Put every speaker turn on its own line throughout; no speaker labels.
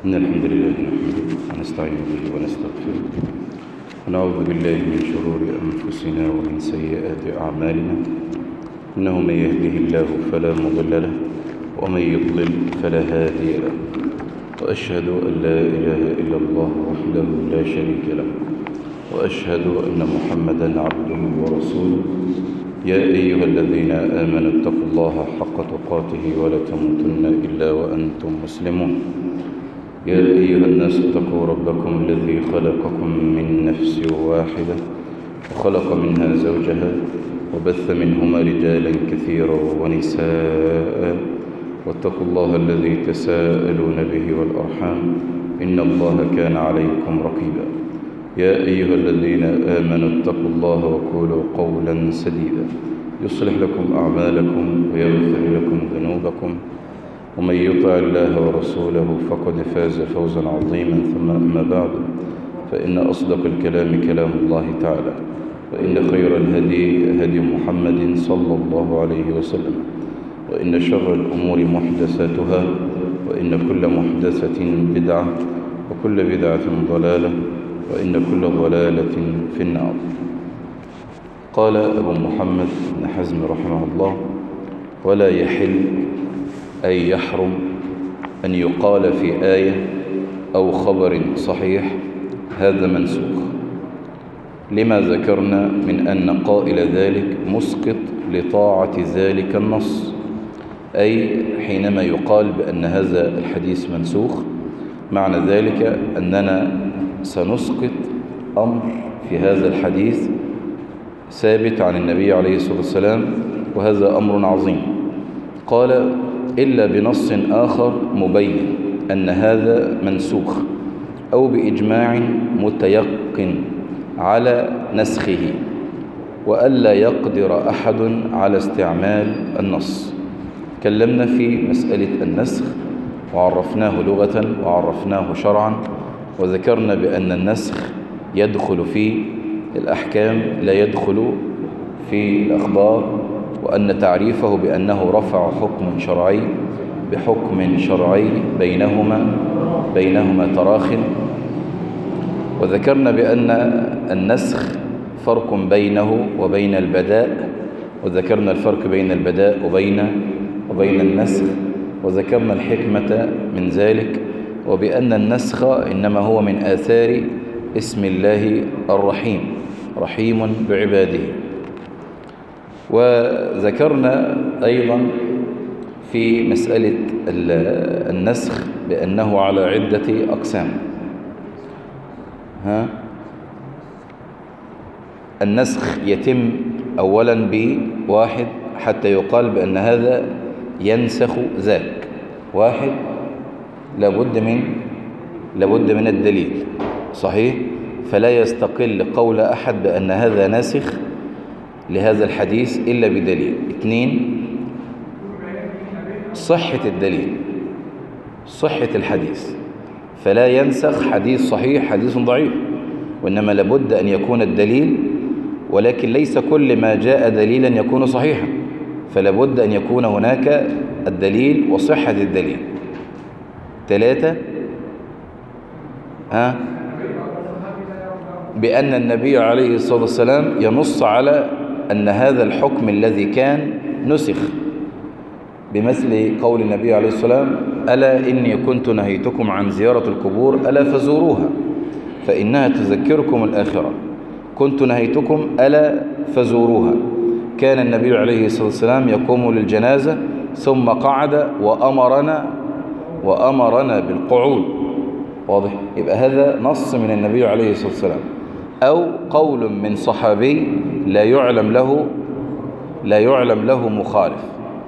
إن الحمد لله نحمده ونستعين به ونستغفره ونعوذ بالله من شرور أنفسنا ومن سيئات أعمالنا إنه من يهده الله فلا مضل له ومن يضلل فلا هادي له وأشهد أن لا إله إلا الله وحده لا شريك له وأشهد أن محمدا عبده ورسوله يا أيها الذين آمنوا اتقوا الله حق تقاته ولا تموتن إلا وأنتم مسلمون يا أيها الناس اتقوا ربكم الذي خلقكم من نفس واحدة وخلق منها زوجها وبث منهما رجالا كثيرا ونساء واتقوا الله الذي تساءلون به والأرحام إن الله كان عليكم رقيبا يا أيها الذين آمنوا اتقوا الله وقولوا قولا سديدا يصلح لكم أعمالكم ويغفر لكم ذنوبكم ومن يطع الله ورسوله فقد فاز فوزا عظيما ثم أما بعد فإن أصدق الكلام كلام الله تعالى وإن خير الهدي هدي محمد صلى الله عليه وسلم وإن شر الأمور محدثاتها وإن كل محدثة بدعة وكل بدعة ضلالة وإن كل ضلالة في النار قال أبو محمد بن حزم رحمه الله ولا يحل أي يحرم أن يقال في آية أو خبر صحيح هذا منسوخ لما ذكرنا من أن قائل ذلك مسقط لطاعة ذلك النص أي حينما يقال بأن هذا الحديث منسوخ معنى ذلك أننا سنسقط أمر في هذا الحديث ثابت عن النبي عليه الصلاة والسلام وهذا أمر عظيم قال إلا بنص آخر مبين أن هذا منسوخ أو بإجماع متيقن على نسخه وألا يقدر أحد على استعمال النص تكلمنا في مسألة النسخ وعرفناه لغة وعرفناه شرعا وذكرنا بأن النسخ يدخل في الأحكام لا يدخل في الأخبار وأن تعريفه بأنه رفع حكم شرعي بحكم شرعي بينهما بينهما تراخ وذكرنا بأن النسخ فرق بينه وبين البداء وذكرنا الفرق بين البداء وبين وبين النسخ وذكرنا الحكمة من ذلك وبأن النسخ إنما هو من آثار اسم الله الرحيم رحيم بعباده وذكرنا أيضا في مسألة النسخ بأنه على عدة أقسام ها النسخ يتم أولا بواحد حتى يقال بأن هذا ينسخ ذاك واحد لابد من لابد من الدليل صحيح فلا يستقل قول أحد بأن هذا ناسخ لهذا الحديث إلا بدليل اثنين صحة الدليل صحة الحديث فلا ينسخ حديث صحيح حديث ضعيف وإنما لابد أن يكون الدليل ولكن ليس كل ما جاء دليلا يكون صحيحا فلابد أن يكون هناك الدليل وصحة الدليل ثلاثة ها بأن النبي عليه الصلاة والسلام ينص على أن هذا الحكم الذي كان نسخ بمثل قول النبي عليه الصلاة والسلام ألا إني كنت نهيتكم عن زيارة القبور ألا فزوروها فإنها تذكركم الآخرة كنت نهيتكم ألا فزوروها كان النبي عليه الصلاة والسلام يقوم للجنازة ثم قعد وأمرنا وأمرنا بالقعود واضح يبقى هذا نص من النبي عليه الصلاة والسلام أو قول من صحابي لا يعلم له لا يعلم له مخالف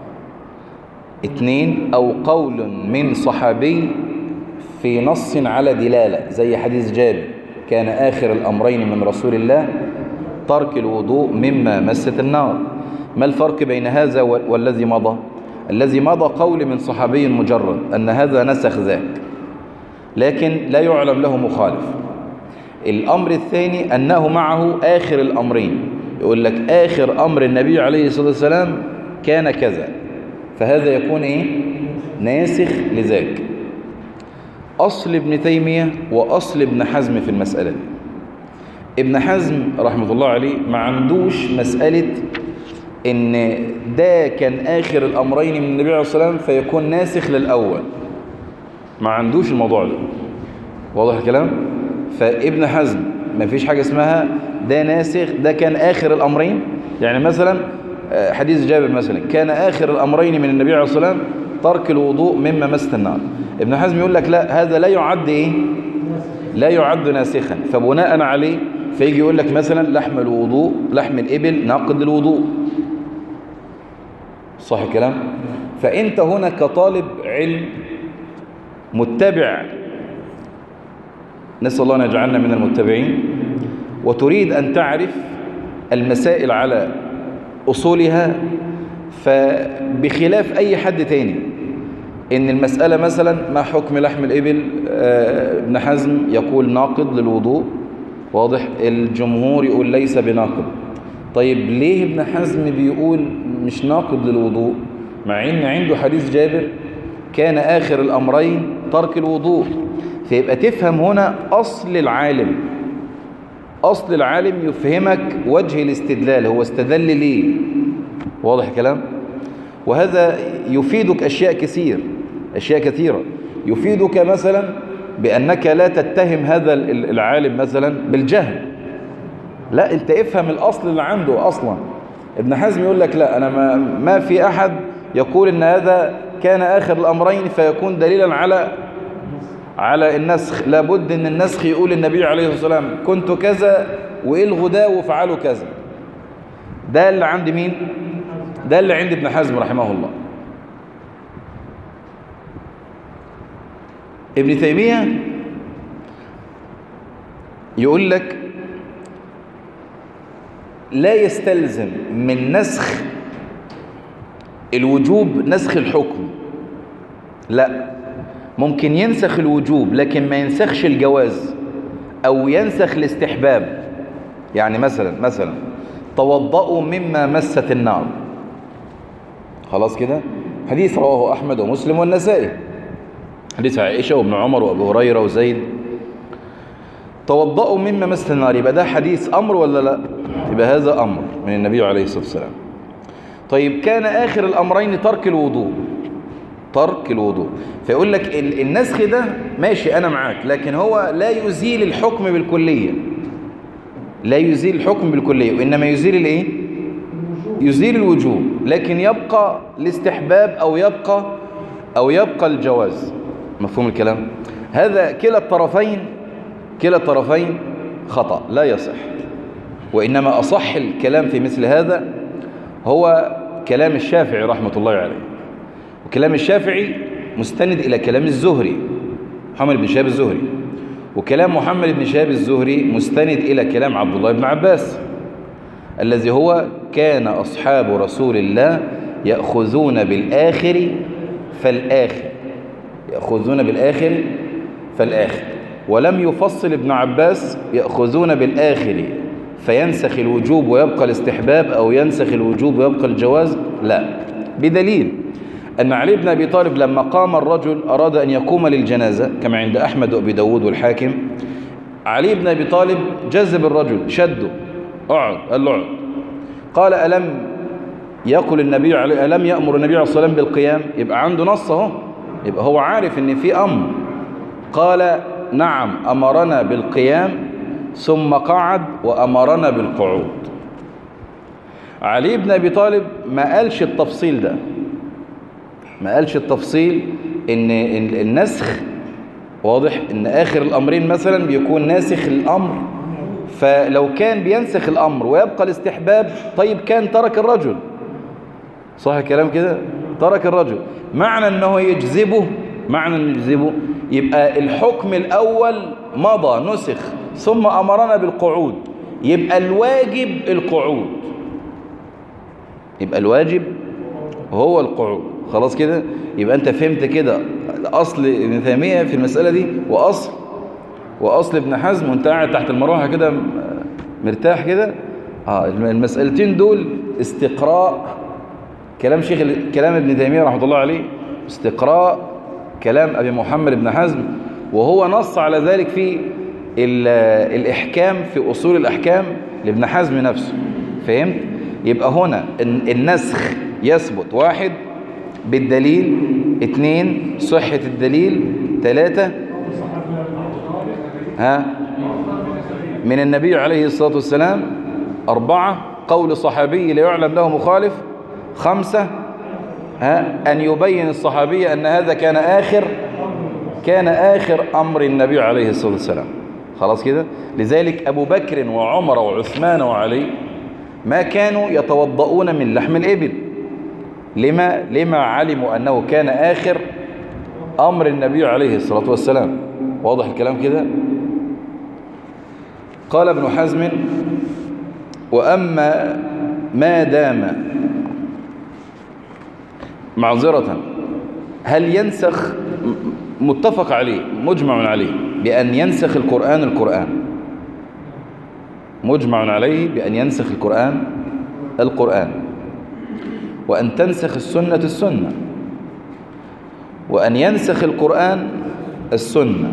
اثنين أو قول من صحابي في نص على دلالة زي حديث جابر كان آخر الأمرين من رسول الله ترك الوضوء مما مست النار ما الفرق بين هذا والذي مضى الذي مضى قول من صحابي مجرد أن هذا نسخ ذاك لكن لا يعلم له مخالف الأمر الثاني أنه معه آخر الأمرين يقول لك آخر أمر النبي عليه الصلاة والسلام كان كذا فهذا يكون إيه ناسخ لذاك أصل ابن تيمية وأصل ابن حزم في المسألة دي ابن حزم رحمة الله عليه ما عندوش مسألة ان ده كان آخر الأمرين من النبي عليه الصلاة والسلام فيكون ناسخ للأول ما عندوش الموضوع ده واضح الكلام فابن حزم ما فيش حاجة اسمها ده ناسخ ده كان آخر الأمرين يعني مثلا حديث جابر مثلا كان آخر الأمرين من النبي عليه الصلاة والسلام ترك الوضوء مما مست النار ابن حزم يقول لك لا هذا لا يعد ايه لا يعد ناسخا فبناء عليه فيجي يقول لك مثلا لحم الوضوء لحم الإبل ناقض الوضوء صح الكلام فأنت هنا كطالب علم متبع نسأل الله أن يجعلنا من المتبعين وتريد أن تعرف المسائل على أصولها فبخلاف أي حد تاني إن المسألة مثلا ما حكم لحم الإبل ابن حزم يقول ناقض للوضوء واضح الجمهور يقول ليس بناقض طيب ليه ابن حزم بيقول مش ناقض للوضوء مع ان عنده حديث جابر كان آخر الأمرين ترك الوضوء فيبقى تفهم هنا أصل العالم أصل العالم يفهمك وجه الاستدلال هو استدل ليه واضح الكلام وهذا يفيدك أشياء كثير أشياء كثيرة يفيدك مثلا بأنك لا تتهم هذا العالم مثلا بالجهل لا انت افهم الأصل اللي عنده أصلا ابن حزم يقول لك لا أنا ما, ما في أحد يقول ان هذا كان آخر الأمرين فيكون دليلا على على النسخ لابد ان النسخ يقول النبي عليه الصلاة والسلام كنت كذا والغوا ده وفعلوا كذا ده اللي عند مين ده اللي عند ابن حزم رحمه الله ابن تيمية يقول لك لا يستلزم من نسخ الوجوب نسخ الحكم لا ممكن ينسخ الوجوب لكن ما ينسخش الجواز او ينسخ الاستحباب يعني مثلا مثلا توضأوا مما مست النار خلاص كده حديث رواه احمد ومسلم والنسائي حديث عائشة وابن عمر وابو هريرة وزيد توضأوا مما مست النار يبقى ده حديث امر ولا لا يبقى هذا امر من النبي عليه الصلاة والسلام طيب كان آخر الأمرين ترك الوضوء ترك الوضوء فيقول لك النسخ ده ماشي أنا معاك لكن هو لا يزيل الحكم بالكلية لا يزيل الحكم بالكلية وإنما يزيل الإيه؟ يزيل الوجوب لكن يبقى الاستحباب أو يبقى أو يبقى الجواز مفهوم الكلام هذا كلا الطرفين كلا الطرفين خطأ لا يصح وإنما أصح الكلام في مثل هذا هو كلام الشافعي رحمة الله عليه وكلام الشافعي مستند إلى كلام الزهري محمد بن شهاب الزهري وكلام محمد بن شهاب الزهري مستند إلى كلام عبد الله بن عباس الذي هو كان أصحاب رسول الله يأخذون بالآخر فالآخر يأخذون بالآخر فالآخر ولم يفصل ابن عباس يأخذون بالآخر فينسخ الوجوب ويبقى الاستحباب أو ينسخ الوجوب ويبقى الجواز لا بدليل أن علي بن أبي طالب لما قام الرجل أراد أن يقوم للجنازة كما عند أحمد وأبي داود والحاكم علي بن أبي طالب جذب الرجل شده اقعد قال له اقعد قال ألم يقول النبي عليه ألم يأمر النبي عليه الصلاة والسلام بالقيام يبقى عنده نص اهو يبقى هو عارف ان في أمر قال نعم أمرنا بالقيام ثم قعد وأمرنا بالقعود علي بن أبي طالب ما قالش التفصيل ده ما قالش التفصيل ان النسخ واضح ان آخر الأمرين مثلا بيكون ناسخ الأمر فلو كان بينسخ الأمر ويبقى الاستحباب طيب كان ترك الرجل صح الكلام كده ترك الرجل معنى أنه يجذبه معنى أنه يجذبه يبقى الحكم الأول مضى نسخ ثم أمرنا بالقعود يبقى الواجب القعود يبقى الواجب هو القعود خلاص كده يبقى أنت فهمت كده أصل ابن تيمية في المسألة دي وأصل وأصل ابن حزم وانت قاعد تحت المروحة كده مرتاح كده آه المسألتين دول استقراء كلام شيخ كلام ابن تيمية رحمة الله عليه استقراء كلام أبي محمد بن حزم وهو نص على ذلك في الإحكام في أصول الأحكام لابن حزم نفسه فهمت؟ يبقى هنا النسخ يثبت واحد بالدليل اثنين صحة الدليل ثلاثة ها من النبي عليه الصلاة والسلام أربعة قول صحابي لا يعلم له مخالف خمسة ها أن يبين الصحابي أن هذا كان آخر كان آخر أمر النبي عليه الصلاة والسلام خلاص كده لذلك أبو بكر وعمر وعثمان وعلي ما كانوا يتوضؤون من لحم الإبل لما, لما علموا أنه كان آخر أمر النبي عليه الصلاة والسلام واضح الكلام كده قال ابن حزم وأما ما دام معذرة هل ينسخ متفق عليه مجمع عليه بأن ينسخ القرآن القرآن مجمع عليه بأن ينسخ القرآن القرآن وأن تنسخ السنة السنة وأن ينسخ القرآن السنة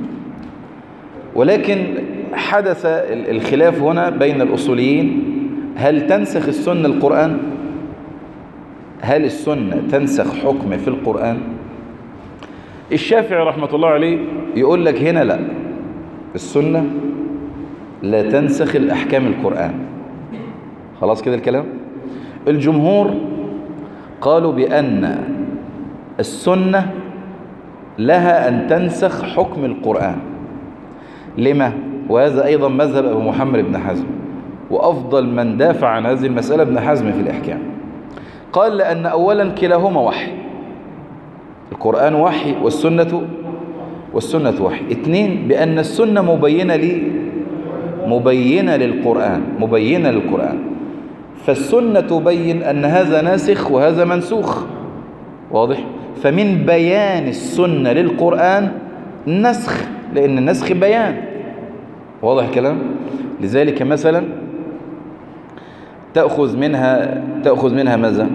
ولكن حدث الخلاف هنا بين الأصوليين هل تنسخ السنة القرآن هل السنة تنسخ حكم في القرآن الشافعي رحمة الله عليه يقول لك هنا لا السنة لا تنسخ الأحكام القرآن خلاص كده الكلام الجمهور قالوا بأن السنة لها أن تنسخ حكم القرآن لما؟ وهذا أيضا مذهب أبو محمد بن حزم وأفضل من دافع عن هذه المسألة ابن حزم في الإحكام قال لأن أولا كلاهما وحي القرآن وحي والسنة والسنة وحي اثنين بأن السنة مبينة لي مبينة للقرآن مبينة للقرآن فالسنة تبين أن هذا ناسخ وهذا منسوخ واضح فمن بيان السنة للقرآن نسخ لأن النسخ بيان واضح الكلام لذلك مثلا تأخذ منها تأخذ منها ماذا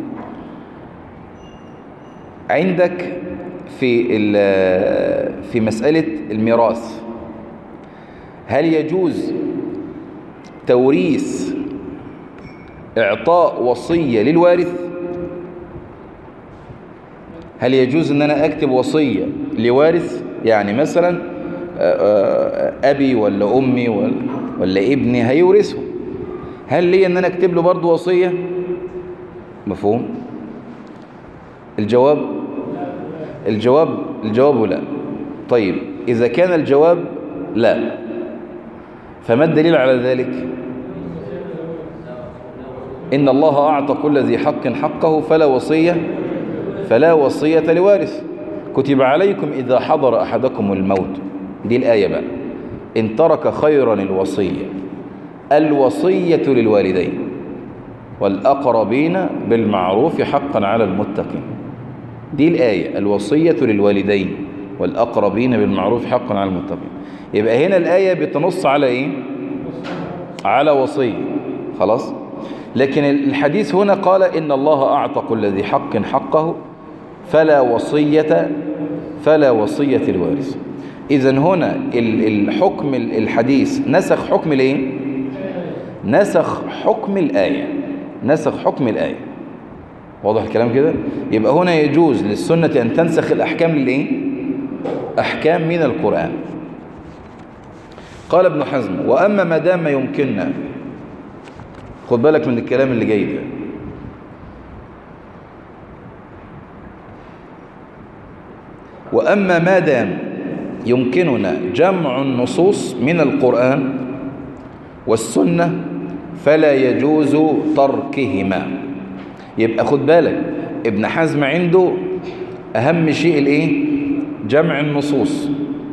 عندك في في مسألة الميراث هل يجوز توريث إعطاء وصية للوارث هل يجوز أن أنا أكتب وصية لوارث يعني مثلا أبي ولا أمي ولا ابني هيورثه هل لي أن أنا أكتب له برضه وصية مفهوم الجواب الجواب الجواب لا طيب إذا كان الجواب لا فما الدليل على ذلك إن الله أعطى كل ذي حق حقه فلا وصية فلا وصية لوارث كتب عليكم إذا حضر أحدكم الموت دي الآية بقى إن ترك خيرا الوصية الوصية للوالدين والأقربين بالمعروف حقا على المتقين دي الآية الوصية للوالدين والأقربين بالمعروف حقا على المتقين يبقى هنا الآية بتنص على إيه على وصية خلاص لكن الحديث هنا قال إن الله أعطى كل ذي حق حقه فلا وصية فلا وصية الوارث إذا هنا الحكم الحديث نسخ حكم الايه نسخ حكم الآية نسخ حكم الآية واضح الكلام كده يبقى هنا يجوز للسنة أن تنسخ الأحكام للإيه أحكام من القرآن قال ابن حزم وأما ما دام يمكننا خد بالك من الكلام اللي جاي ده وأما ما دام يمكننا جمع النصوص من القرآن والسنة فلا يجوز تركهما يبقى خد بالك ابن حزم عنده أهم شيء الايه جمع النصوص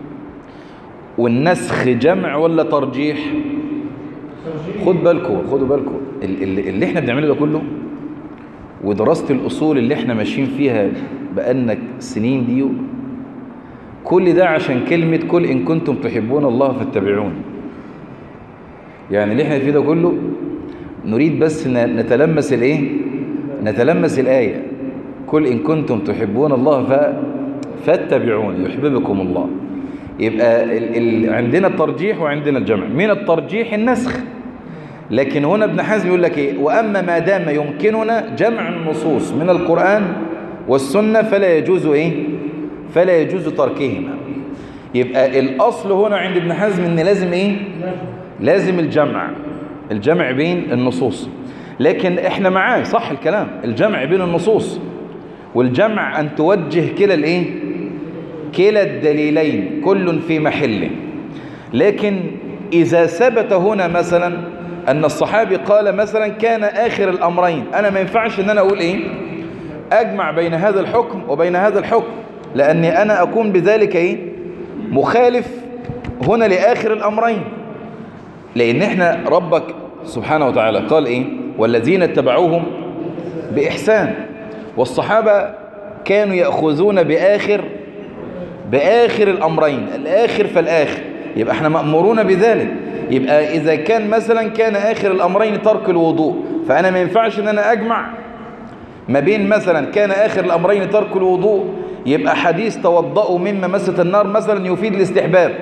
والنسخ جمع ولا ترجيح خد بالكم خدوا بالكم اللي, اللي احنا بنعمله ده كله ودراسة الأصول اللي احنا ماشيين فيها بقالنا سنين دي كل ده عشان كلمة كل إن كنتم تحبون الله فاتبعون يعني اللي احنا فيه ده كله نريد بس نتلمس الايه نتلمس الآية كل إن كنتم تحبون الله ف... فاتبعون يحببكم الله يبقى ال ال عندنا الترجيح وعندنا الجمع من الترجيح النسخ لكن هنا ابن حزم يقول لك ايه واما ما دام يمكننا جمع النصوص من القرآن والسنة فلا يجوز ايه فلا يجوز تركهما يبقى الاصل هنا عند ابن حزم ان لازم ايه لازم الجمع الجمع بين النصوص لكن احنا معاه صح الكلام الجمع بين النصوص والجمع ان توجه كلا الايه كلا الدليلين كل في محله لكن اذا ثبت هنا مثلا ان الصحابي قال مثلا كان اخر الامرين انا ما ينفعش ان انا اقول ايه اجمع بين هذا الحكم وبين هذا الحكم لاني انا اكون بذلك ايه مخالف هنا لاخر الامرين لان احنا ربك سبحانه وتعالى قال ايه والذين اتبعوهم باحسان والصحابة كانوا يأخذون بآخر بآخر الأمرين الآخر فالآخر يبقى احنا مأمورون بذلك يبقى إذا كان مثلا كان آخر الأمرين ترك الوضوء فأنا ما ينفعش أن أنا أجمع ما بين مثلا كان آخر الأمرين ترك الوضوء يبقى حديث توضأوا مما مست النار مثلا يفيد الاستحباب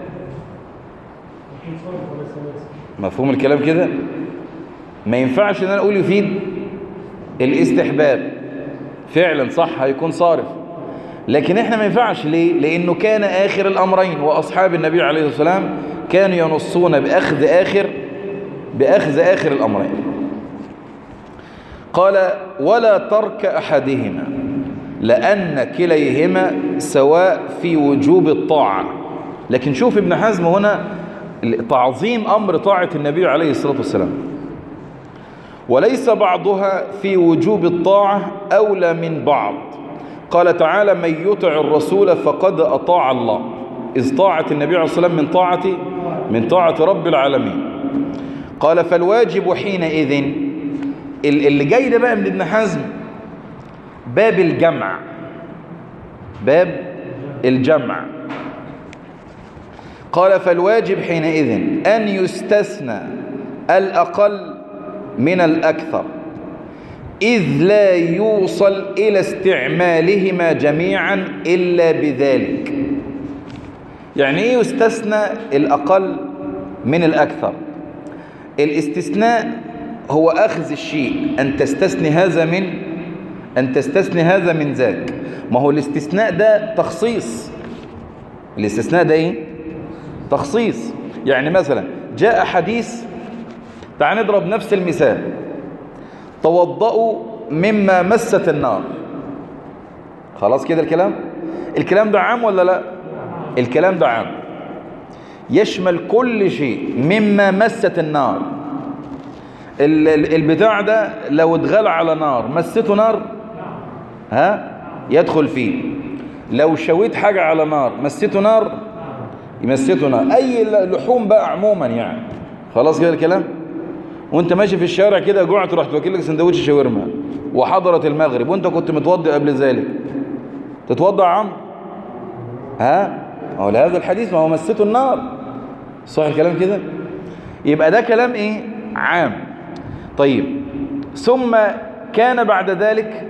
مفهوم الكلام كده ما ينفعش ان انا اقول يفيد الاستحباب فعلا صح هيكون صارف لكن احنا ما ينفعش ليه لانه كان اخر الامرين واصحاب النبي عليه الصلاه والسلام كانوا ينصون باخذ اخر باخذ اخر الامرين قال ولا ترك احدهما لان كليهما سواء في وجوب الطاعه لكن شوف ابن حزم هنا تعظيم امر طاعه النبي عليه الصلاه والسلام وليس بعضها في وجوب الطاعة أولى من بعض قال تعالى من يطع الرسول فقد أطاع الله إذ طاعة النبي عليه الصلاة والسلام من طاعة من طاعة رب العالمين قال فالواجب حينئذ اللي جاي ده بقى من ابن حزم باب الجمع باب الجمع قال فالواجب حينئذ أن يستثنى الأقل من الأكثر إذ لا يوصل إلى استعمالهما جميعا إلا بذلك يعني إيه يستثنى الأقل من الأكثر الاستثناء هو أخذ الشيء أن تستثني هذا من أن تستثني هذا من ذاك ما هو الاستثناء ده تخصيص الاستثناء ده إيه؟ تخصيص يعني مثلا جاء حديث تعال نضرب نفس المثال توضأوا مما مست النار خلاص كده الكلام الكلام ده عام ولا لا الكلام ده عام يشمل كل شيء مما مست النار البتاع ده لو اتغلى على نار مسته نار ها يدخل فيه لو شويت حاجة على نار مسته نار يمسته نار اي لحوم بقى عموما يعني خلاص كده الكلام وانت ماشي في الشارع كده جوعت رحت واكل لك سندوتش شاورما وحضرت المغرب وانت كنت متوضي قبل ذلك تتوضا عم ها هو لهذا الحديث ما هو مسته النار صح الكلام كده يبقى ده كلام ايه عام طيب ثم كان بعد ذلك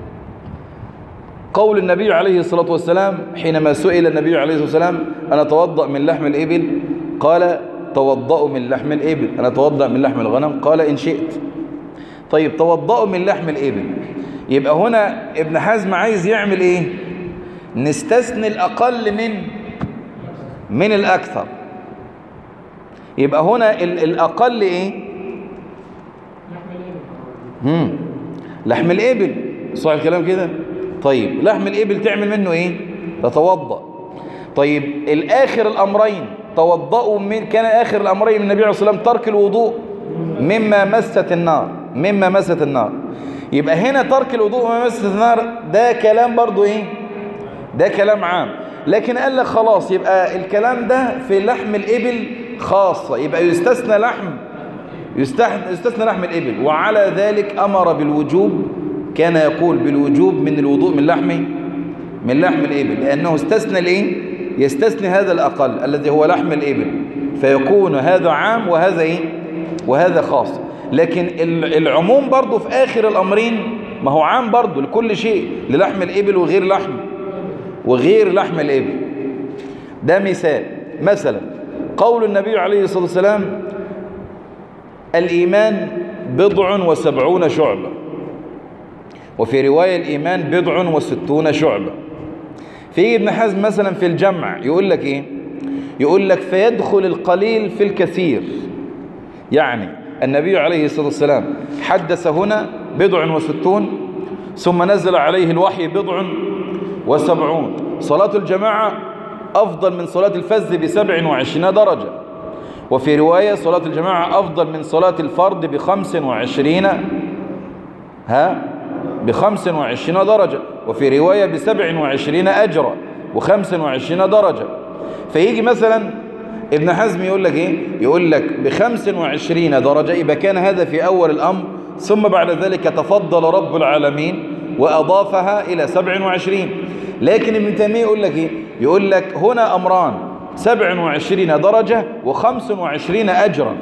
قول النبي عليه الصلاة والسلام حينما سئل النبي عليه الصلاة والسلام أنا أتوضأ من لحم الإبل قال توضأوا من لحم الإبل أنا أتوضأ من لحم الغنم قال إن شئت طيب توضأوا من لحم الإبل يبقى هنا ابن حزم عايز يعمل إيه نستثني الأقل من من الأكثر يبقى هنا الأقل إيه مم. لحم الإبل صح الكلام كده طيب لحم الإبل تعمل منه إيه تتوضأ طيب الآخر الأمرين توضأوا من كان آخر الأمرين من النبي عليه الصلاة والسلام ترك الوضوء مما مست النار مما مست النار يبقى هنا ترك الوضوء مما مست النار ده كلام برضو إيه ده كلام عام لكن قال لك خلاص يبقى الكلام ده في لحم الإبل خاصة يبقى يستثنى لحم يستثنى لحم الإبل وعلى ذلك أمر بالوجوب كان يقول بالوجوب من الوضوء من لحم من لحم الإبل لأنه استثنى الإيه يستثني هذا الأقل الذي هو لحم الإبل فيكون هذا عام وهذا إيه وهذا خاص لكن العموم برضو في آخر الأمرين ما هو عام برضو لكل شيء للحم الإبل وغير لحم وغير لحم الإبل ده مثال مثلا قول النبي عليه الصلاة والسلام الإيمان بضع وسبعون شعبة وفي رواية الإيمان بضع وستون شعبة في ابن حزم مثلا في الجمع يقول لك إيه يقول لك فيدخل القليل في الكثير يعني النبي عليه الصلاة والسلام حدث هنا بضع وستون ثم نزل عليه الوحي بضع وسبعون صلاة الجماعة أفضل من صلاة الفز بسبع وعشرين درجة وفي رواية صلاة الجماعة أفضل من صلاة الفرد بخمس وعشرين ها بخمس وعشرين درجة وفي رواية بسبع وعشرين أجرا وخمس وعشرين درجة فيجي مثلا ابن حزم يقول لك ايه يقول لك بخمس وعشرين درجة يبقى كان هذا في أول الأمر ثم بعد ذلك تفضل رب العالمين وأضافها إلى سبع وعشرين لكن ابن تيمية يقول لك ايه يقول لك هنا أمران سبع وعشرين درجة وخمس وعشرين أجرا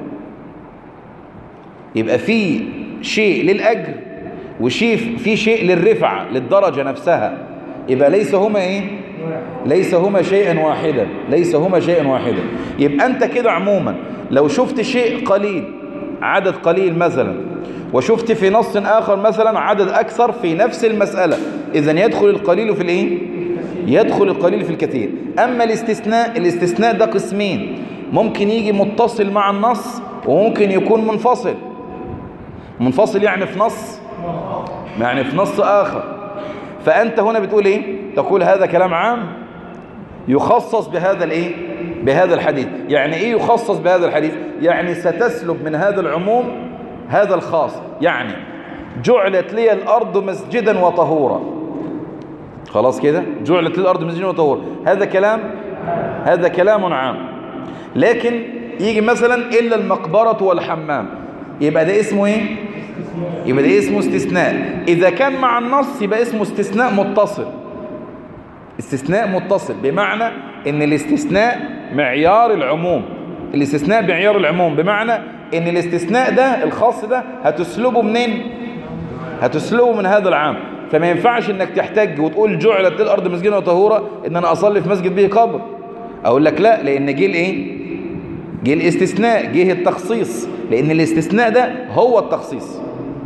يبقى في شيء للأجر وشيء في شيء للرفعة للدرجة نفسها يبقى ليس هما ايه ليس هما شيئا واحدا ليس هما شيئا واحدا يبقى انت كده عموما لو شفت شيء قليل عدد قليل مثلا وشفت في نص آخر مثلا عدد أكثر في نفس المسألة إذا يدخل القليل في الإيه؟ يدخل القليل في الكثير أما الاستثناء الاستثناء ده قسمين ممكن يجي متصل مع النص وممكن يكون منفصل منفصل يعني في نص يعني في نص آخر فأنت هنا بتقول إيه تقول هذا كلام عام يخصص بهذا الإيه بهذا الحديث يعني إيه يخصص بهذا الحديث يعني ستسلب من هذا العموم هذا الخاص يعني جعلت لي الأرض مسجدا وطهورا خلاص كده جعلت لي الأرض مسجدا وطهورا هذا كلام هذا كلام عام لكن يجي مثلا إلا المقبرة والحمام يبقى ده اسمه ايه يبقى ده اسمه استثناء إذا كان مع النص يبقى اسمه استثناء متصل استثناء متصل بمعنى ان الاستثناء معيار العموم الاستثناء معيار العموم بمعنى ان الاستثناء ده الخاص ده هتسلبه منين هتسلبه من هذا العام فما ينفعش انك تحتج وتقول جعلت الارض مسجدا وطهورا ان انا اصلي في مسجد به قبر اقول لك لا لان جه الايه جه الاستثناء جه التخصيص لان الاستثناء ده هو التخصيص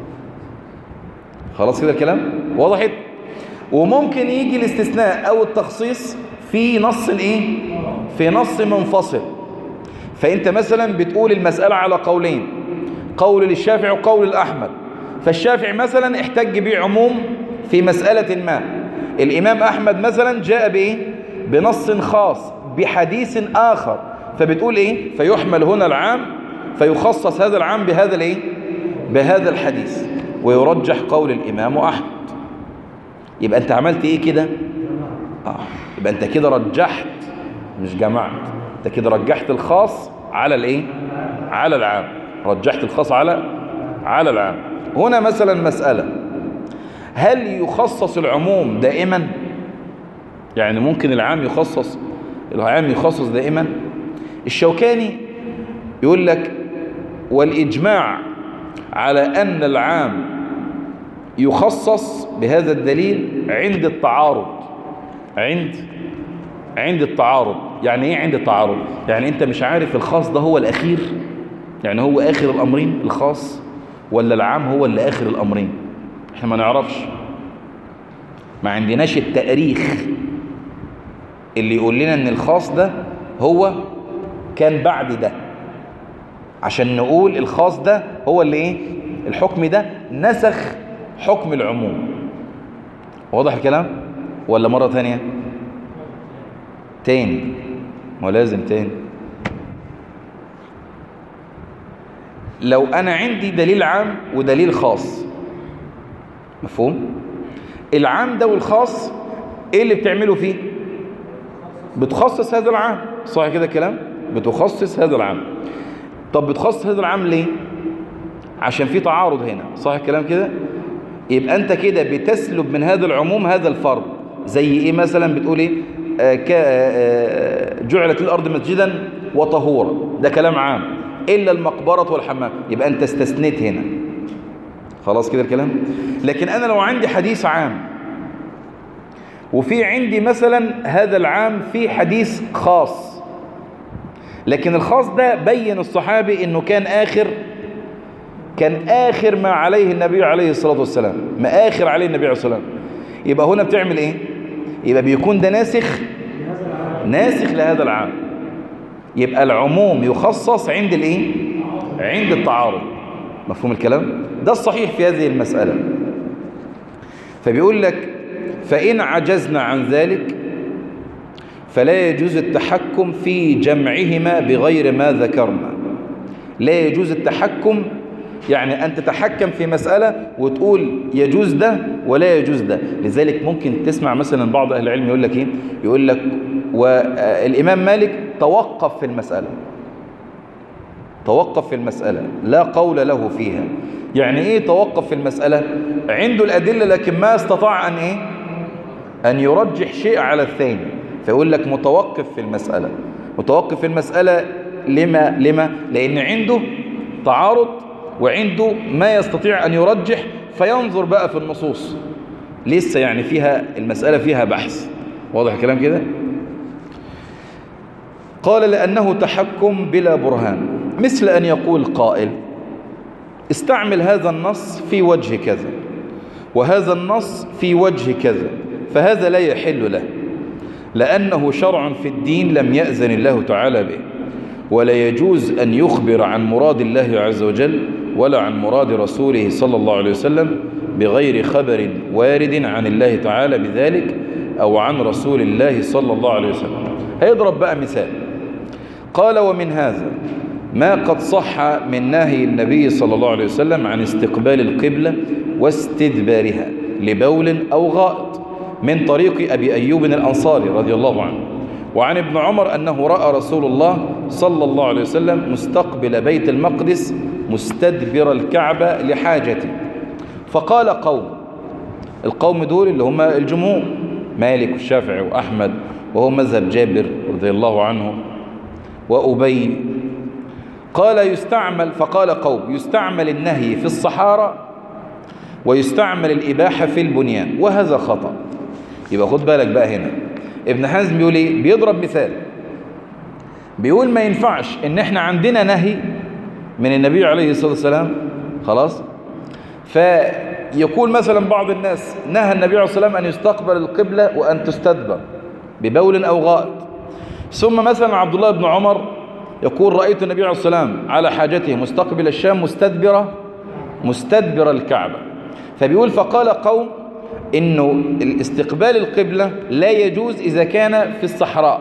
خلاص كده الكلام وضحت وممكن يجي الاستثناء او التخصيص في نص ايه في نص منفصل فانت مثلا بتقول المسألة على قولين قول للشافعي وقول الأحمد فالشافعي مثلا احتج به عموم في مسألة ما الإمام أحمد مثلا جاء بإيه بنص خاص بحديث آخر فبتقول إيه فيحمل هنا العام فيخصص هذا العام بهذا الإيه بهذا الحديث ويرجح قول الإمام أحمد يبقى أنت عملت إيه كده آه. يبقى أنت كده رجحت مش جمعت أنت كده رجحت الخاص على الإيه على العام رجحت الخاص على على العام هنا مثلا مسألة هل يخصص العموم دائما يعني ممكن العام يخصص العام يخصص دائما الشوكاني يقول لك والإجماع على أن العام يخصص بهذا الدليل عند التعارض عند عند التعارض يعني ايه عند التعارض يعني انت مش عارف الخاص ده هو الاخير يعني هو اخر الامرين الخاص ولا العام هو اللي اخر الامرين احنا ما نعرفش ما عندناش التاريخ اللي يقول لنا ان الخاص ده هو كان بعد ده عشان نقول الخاص ده هو اللي ايه الحكم ده نسخ حكم العموم واضح الكلام ولا مرة تانية تاني ولازم تاني لو انا عندي دليل عام ودليل خاص مفهوم العام ده والخاص ايه اللي بتعمله فيه بتخصص هذا العام صح كده كلام بتخصص هذا العام طب بتخصص هذا العام ليه عشان في تعارض هنا صح الكلام كده يبقى انت كده بتسلب من هذا العموم هذا الفرض زي ايه مثلا بتقول ايه آه آه جعلت الارض مسجدا وطهورا ده كلام عام الا المقبره والحمام يبقى انت استثنيت هنا خلاص كده الكلام لكن انا لو عندي حديث عام وفي عندي مثلا هذا العام في حديث خاص لكن الخاص ده بين الصحابي انه كان اخر كان اخر ما عليه النبي عليه الصلاة والسلام ما اخر عليه النبي عليه الصلاة والسلام يبقى هنا بتعمل ايه يبقى بيكون ده ناسخ ناسخ لهذا العام يبقى العموم يخصص عند الايه عند التعارض مفهوم الكلام ده الصحيح في هذه المسألة فبيقول لك فإن عجزنا عن ذلك فلا يجوز التحكم في جمعهما بغير ما ذكرنا لا يجوز التحكم يعني أن تتحكم في مسألة وتقول يجوز ده ولا يجوز ده لذلك ممكن تسمع مثلا بعض أهل العلم يقول لك إيه يقول لك والإمام مالك توقف في المسألة توقف في المسألة لا قول له فيها يعني ايه توقف في المسألة عنده الأدلة لكن ما استطاع أن ايه أن يرجح شيء على الثاني فيقول لك متوقف في المسألة متوقف في المسألة لما لما لأن عنده تعارض وعنده ما يستطيع أن يرجح فينظر بقى في النصوص لسه يعني فيها المسألة فيها بحث واضح الكلام كده قال لأنه تحكم بلا برهان مثل أن يقول قائل استعمل هذا النص في وجه كذا وهذا النص في وجه كذا فهذا لا يحل له لأنه شرع في الدين لم يأذن الله تعالى به ولا يجوز أن يخبر عن مراد الله عز وجل ولا عن مراد رسوله صلى الله عليه وسلم بغير خبر وارد عن الله تعالى بذلك أو عن رسول الله صلى الله عليه وسلم هيضرب بقى مثال قال ومن هذا ما قد صح من نهي النبي صلى الله عليه وسلم عن استقبال القبلة واستدبارها لبول أو غائط من طريق أبي أيوب الأنصاري رضي الله عنه وعن ابن عمر أنه رأى رسول الله صلى الله عليه وسلم مستقبل بيت المقدس مستدبر الكعبة لحاجته فقال قوم القوم دول اللي هم الجمهور مالك والشافعي وأحمد وهو مذهب جابر رضي الله عنه وأبي قال يستعمل فقال قوم يستعمل النهي في الصحارى ويستعمل الإباحة في البنيان وهذا خطأ يبقى خد بالك بقى هنا ابن حزم بيقول ايه بيضرب مثال بيقول ما ينفعش ان احنا عندنا نهي من النبي عليه الصلاة والسلام خلاص فيقول مثلا بعض الناس نهى النبي عليه الصلاة والسلام أن يستقبل القبلة وأن تستدبر ببول أو غائط ثم مثلا عبد الله بن عمر يقول رأيت النبي عليه الصلاة والسلام على حاجته مستقبل الشام مستدبرة مستدبر الكعبة فبيقول فقال قوم انه الاستقبال القبلة لا يجوز اذا كان في الصحراء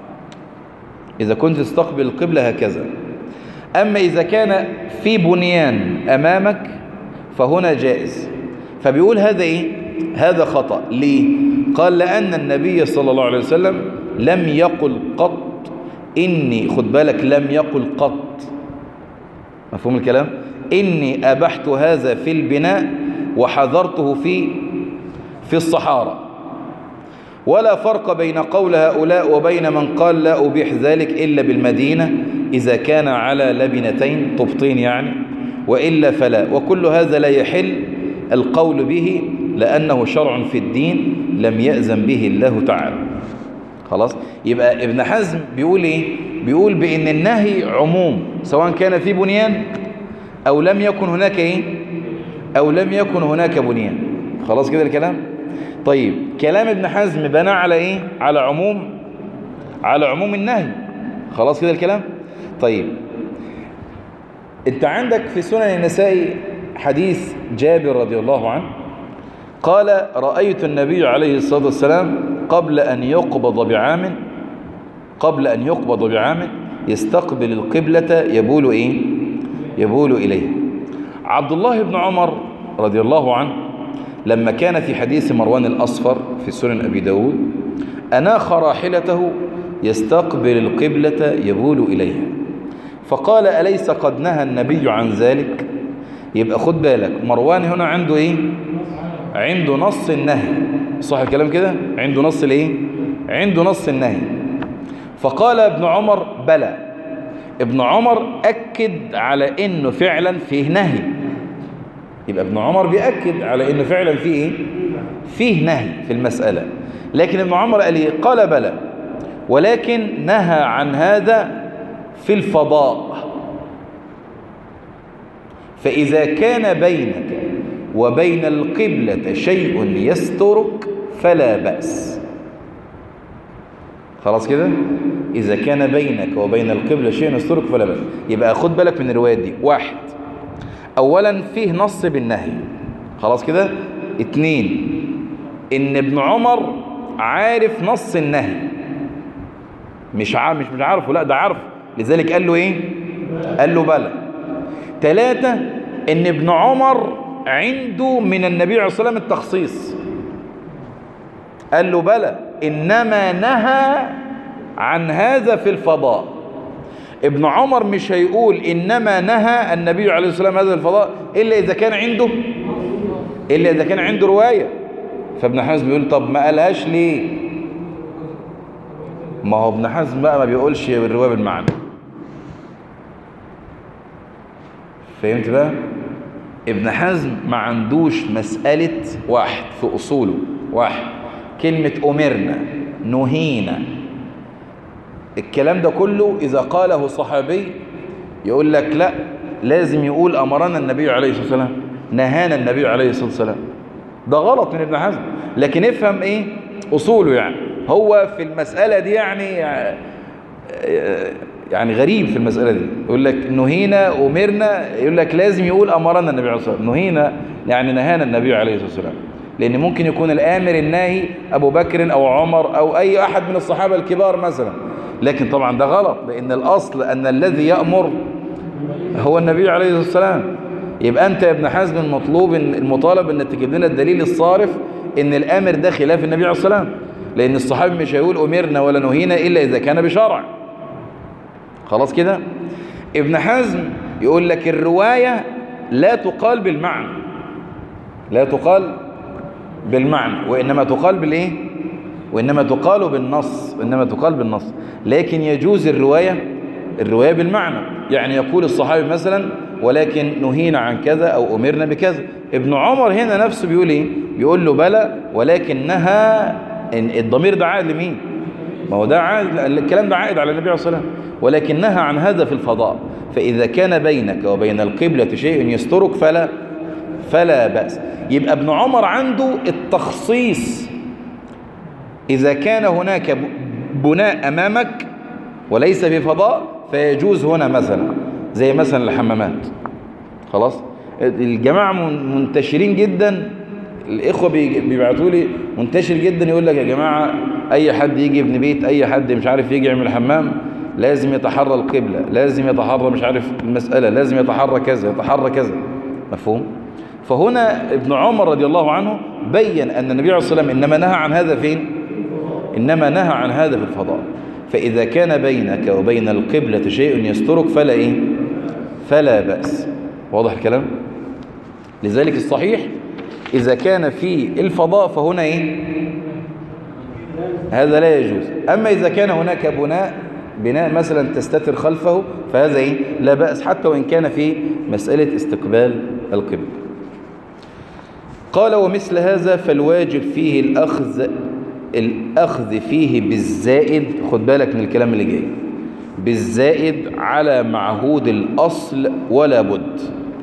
اذا كنت تستقبل القبلة هكذا اما اذا كان في بنيان امامك فهنا جائز فبيقول هذا ايه هذا خطأ ليه قال لأن النبي صلى الله عليه وسلم لم يقل قط إني خد بالك لم يقل قط مفهوم الكلام إني أبحت هذا في البناء وحذرته في في الصحارى ولا فرق بين قول هؤلاء وبين من قال لا أبيح ذلك إلا بالمدينة إذا كان على لبنتين طبطين يعني وإلا فلا وكل هذا لا يحل القول به لأنه شرع في الدين لم يأذن به الله تعالى خلاص يبقى ابن حزم بيقول ايه بيقول بان النهي عموم سواء كان في بنيان او لم يكن هناك ايه او لم يكن هناك بنيان خلاص كده الكلام طيب كلام ابن حزم بنى على ايه على عموم على عموم النهي خلاص كده الكلام طيب انت عندك في سنن النسائي حديث جابر رضي الله عنه قال رأيت النبي عليه الصلاة والسلام قبل أن يقبض بعام قبل أن يقبض بعام يستقبل القبلة يبول إيه يبول إليه عبد الله بن عمر رضي الله عنه لما كان في حديث مروان الأصفر في سنن أبي داود أناخ راحلته يستقبل القبلة يبول إليها فقال أليس قد نهى النبي عن ذلك يبقى خد بالك مروان هنا عنده إيه عنده نص النهي صح الكلام كده عنده نص الايه عنده نص النهي فقال ابن عمر بلى ابن عمر أكد على انه فعلا فيه نهي يبقى ابن عمر بيأكد على انه فعلا فيه ايه
فيه نهي في المسألة لكن ابن عمر قال ايه قال بلى ولكن نهى عن هذا في الفضاء فإذا كان بينك وبين القبلة شيء يسترك فلا بأس خلاص كده إذا كان بينك وبين القبلة شيء يسترك فلا بأس يبقى خد بالك من الروايات دي واحد أولا فيه نص بالنهي خلاص كده اتنين إن ابن عمر عارف نص النهي مش عارف مش مش عارفه لا ده عارف لذلك قال له ايه قال له بلى ثلاثة ان ابن عمر عنده من النبي عليه الصلاة والسلام التخصيص قال له بلى انما نهى عن هذا في الفضاء ابن عمر مش هيقول انما نهى النبي عليه الصلاة والسلام هذا في الفضاء الا اذا كان عنده الا اذا كان عنده رواية فابن حزم بيقول طب ما قالهاش ليه ما هو ابن حزم بقى ما بيقولش الرواية بالمعنى فهمت بقى ابن حزم ما عندوش مسألة واحد في أصوله واحد كلمة أمرنا نهينا الكلام ده كله إذا قاله صحابي يقول لك لا لازم يقول أمرنا النبي عليه الصلاة والسلام نهانا النبي عليه الصلاة والسلام ده غلط من ابن حزم لكن افهم ايه أصوله يعني هو في المسألة دي يعني يعني غريب في المسألة دي يقول لك نهينا أمرنا يقول لك لازم يقول أمرنا النبي عليه الصلاة والسلام نهينا يعني نهانا النبي عليه الصلاة والسلام لأن ممكن يكون الآمر الناهي أبو بكر أو عمر أو أي أحد من الصحابة الكبار مثلا لكن طبعا ده غلط لأن الأصل أن الذي يأمر هو النبي عليه الصلاة والسلام يبقى أنت يا ابن حزم المطلوب المطالب أن تجيب لنا الدليل الصارف أن الآمر ده خلاف النبي عليه الصلاة والسلام لأن الصحابي مش هيقول أمرنا ولا نهينا إلا إذا كان بشرع خلاص كده ابن حزم يقول لك الرواية لا تقال بالمعنى لا تقال بالمعنى وإنما تقال بالإيه وإنما تقال بالنص وإنما تقال بالنص لكن يجوز الرواية الرواية بالمعنى يعني يقول الصحابي مثلا ولكن نهينا عن كذا أو أمرنا بكذا ابن عمر هنا نفسه بيقول إيه بيقول له بلى ولكن نهى الضمير ده عائد لمين ما هو ده عائد الكلام ده عائد على النبي عليه الصلاة والسلام ولكن نهى عن هذا في الفضاء فإذا كان بينك وبين القبلة شيء يسترك فلا فلا بأس يبقى ابن عمر عنده التخصيص إذا كان هناك بناء أمامك وليس في فضاء فيجوز هنا مثلا زي مثلا الحمامات خلاص الجماعة منتشرين جدا الإخوة بيبعتوا لي منتشر جدا يقول لك يا جماعة أي حد يجي ابن بيت أي حد مش عارف يجي يعمل حمام لازم يتحرى القبلة لازم يتحرى مش عارف المسألة لازم يتحرى كذا يتحرى كذا مفهوم فهنا ابن عمر رضي الله عنه بين أن النبي عليه الصلاة والسلام إنما نهى عن هذا فين إنما نهى عن هذا في الفضاء فإذا كان بينك وبين القبلة شيء يسترك فلا إيه فلا بأس واضح الكلام لذلك الصحيح إذا كان في الفضاء فهنا إيه هذا لا يجوز أما إذا كان هناك بناء بناء مثلا تستتر خلفه فهذا إيه؟ لا بأس حتى وإن كان في مسألة استقبال القبل قال ومثل هذا فالواجب فيه الأخذ الأخذ فيه بالزائد خد بالك من الكلام اللي جاي بالزائد على معهود الأصل ولا بد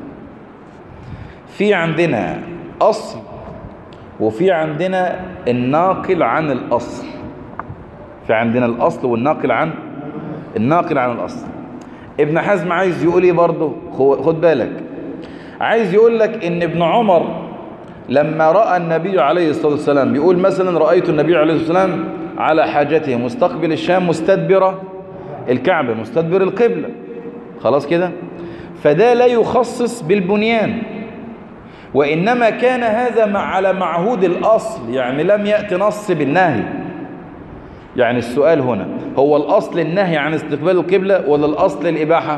في عندنا أصل وفي عندنا الناقل عن الأصل في عندنا الأصل والناقل عن الناقل عن الأصل ابن حزم عايز يقول ايه برضه خد بالك عايز يقول لك ان ابن عمر لما رأى النبي عليه الصلاة والسلام بيقول مثلا رأيت النبي عليه الصلاة والسلام على حاجته مستقبل الشام مستدبرة الكعبة مستدبر القبلة خلاص كده فده لا يخصص بالبنيان وإنما كان هذا مع على معهود الأصل يعني لم يأتي نص بالنهي يعني السؤال هنا هو الأصل النهي عن استقبال القبلة ولا الأصل الإباحة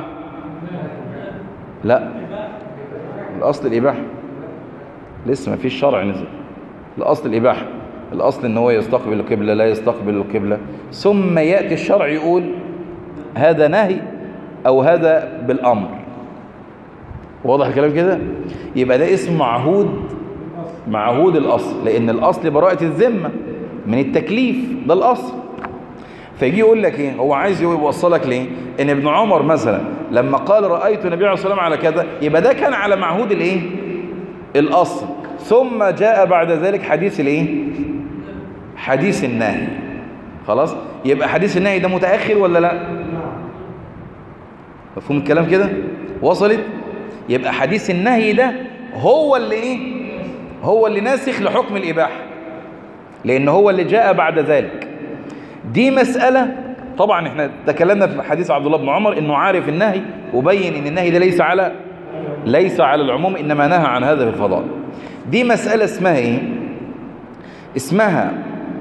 لا الأصل الإباحة لسه ما فيش شرع نزل الأصل الإباحة الأصل إن هو يستقبل القبلة لا يستقبل القبلة ثم يأتي الشرع يقول هذا نهي أو هذا بالأمر واضح الكلام كده يبقى ده اسم معهود معهود الأصل لأن الأصل براءة الذمة من التكليف ده الأصل فيجي يقول لك ايه هو عايز يوصلك ليه ان ابن عمر مثلا لما قال رأيت النبي عليه الصلاة والسلام على كذا يبقى ده كان على معهود الايه الأصل ثم جاء بعد ذلك حديث الايه حديث النهي خلاص يبقى حديث النهي ده متأخر ولا لا مفهوم الكلام كده وصلت يبقى حديث النهي ده هو اللي ايه هو اللي ناسخ لحكم الإباحة لأن هو اللي جاء بعد ذلك دي مسألة طبعا احنا تكلمنا في حديث عبد الله بن عمر انه عارف النهي وبين ان النهي ده ليس على ليس على العموم انما نهى عن هذا في الفضائل دي مسألة اسمها ايه اسمها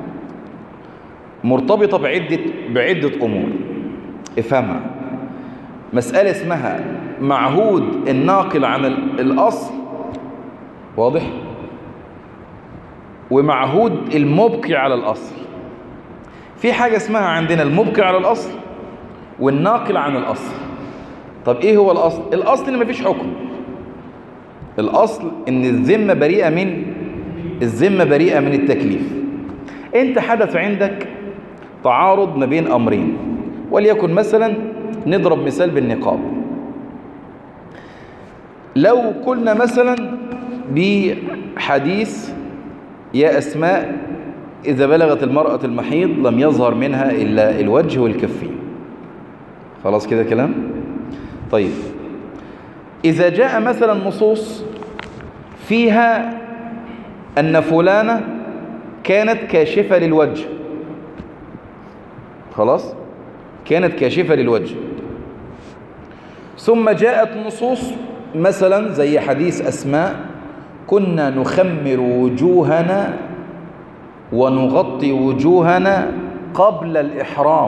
مرتبطة بعدة بعدة امور افهمها مسألة اسمها معهود الناقل عن الاصل واضح ومعهود المبقي على الاصل في حاجة اسمها عندنا المبقي على الأصل والناقل عن الأصل طب إيه هو الأصل؟ الأصل إن مفيش حكم الأصل إن الذمة بريئة من الذمة بريئة من التكليف أنت حدث عندك تعارض ما بين أمرين وليكن مثلا نضرب مثال بالنقاب لو قلنا مثلا بحديث يا أسماء إذا بلغت المرأة المحيض لم يظهر منها إلا الوجه والكفين خلاص كده كلام طيب إذا جاء مثلا نصوص فيها أن فلانة كانت كاشفة للوجه خلاص كانت كاشفة للوجه ثم جاءت نصوص مثلا زي حديث أسماء كنا نخمر وجوهنا ونغطي وجوهنا قبل الإحرام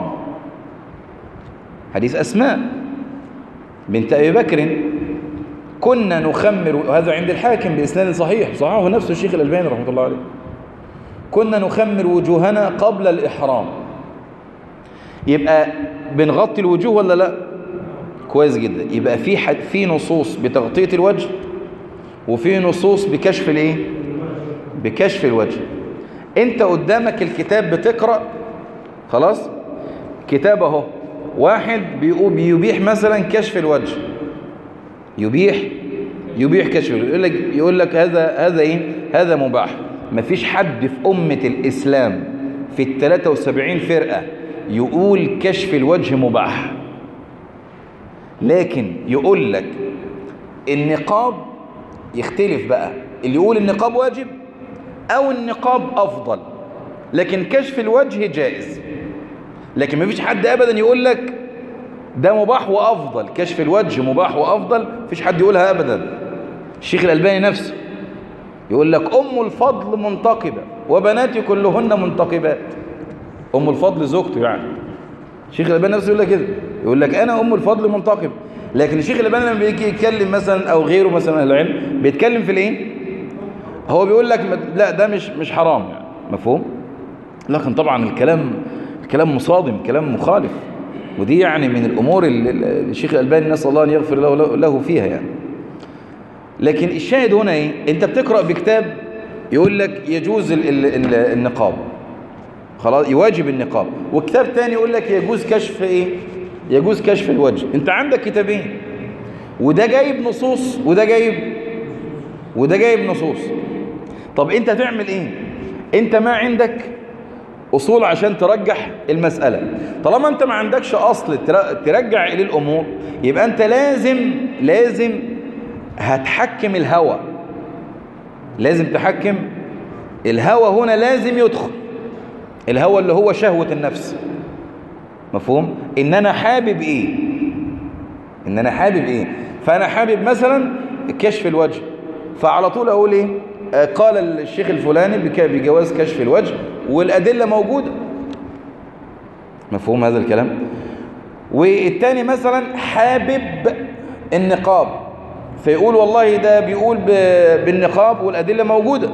حديث أسماء بنت أبي بكر كنا نخمر هذا عند الحاكم بإسناد صحيح صححه نفسه الشيخ الألباني رحمه الله عليه كنا نخمر وجوهنا قبل الإحرام يبقى بنغطي الوجوه ولا لا كويس جدا يبقى في حد في نصوص بتغطية الوجه وفي نصوص بكشف الايه بكشف الوجه انت قدامك الكتاب بتقرأ خلاص كتاب اهو واحد بيقول بيبيح مثلا كشف الوجه يبيح يبيح كشف الوجه يقول لك يقول لك هذا هذا ايه هذا مباح مفيش حد في أمة الإسلام في ال 73 فرقة يقول كشف الوجه مباح لكن يقول لك النقاب يختلف بقى اللي يقول النقاب واجب أو النقاب أفضل لكن كشف الوجه جائز لكن مفيش حد أبدا يقول لك ده مباح وأفضل كشف الوجه مباح وأفضل مفيش حد يقولها أبدا الشيخ الألباني نفسه يقول لك أم الفضل منتقبة وبناتي كلهن منتقبات أم الفضل زوجته يعني الشيخ الألباني نفسه يقول لك كده يقول لك أنا أم الفضل منتقب لكن الشيخ الألباني لما بيجي يتكلم مثلا أو غيره مثلا أهل العلم بيتكلم في الإيه؟ هو بيقول لك لا ده مش مش حرام يعني مفهوم؟ لكن طبعا الكلام الكلام مصادم كلام مخالف ودي يعني من الأمور اللي الشيخ الألباني نسأل الله أن يغفر له, له فيها يعني لكن الشاهد هنا ايه انت بتقرأ بكتاب يقول لك يجوز ال ال ال النقاب خلاص يواجب النقاب وكتاب تاني يقول لك يجوز كشف ايه يجوز كشف الوجه انت عندك كتابين وده جايب نصوص وده جايب وده جايب نصوص طب انت تعمل ايه انت ما عندك اصول عشان ترجح المسألة طالما انت ما عندكش اصل ترجع اليه الامور يبقى انت لازم لازم هتحكم الهوى لازم تحكم الهوى هنا لازم يدخل الهوى اللي هو شهوة النفس مفهوم ان انا حابب ايه ان انا حابب ايه فانا حابب مثلا كشف الوجه فعلى طول اقول ايه آه قال الشيخ الفلاني بجواز كشف الوجه والادلة موجودة مفهوم هذا الكلام والتاني مثلا حابب النقاب فيقول والله ده بيقول بالنقاب والأدلة موجودة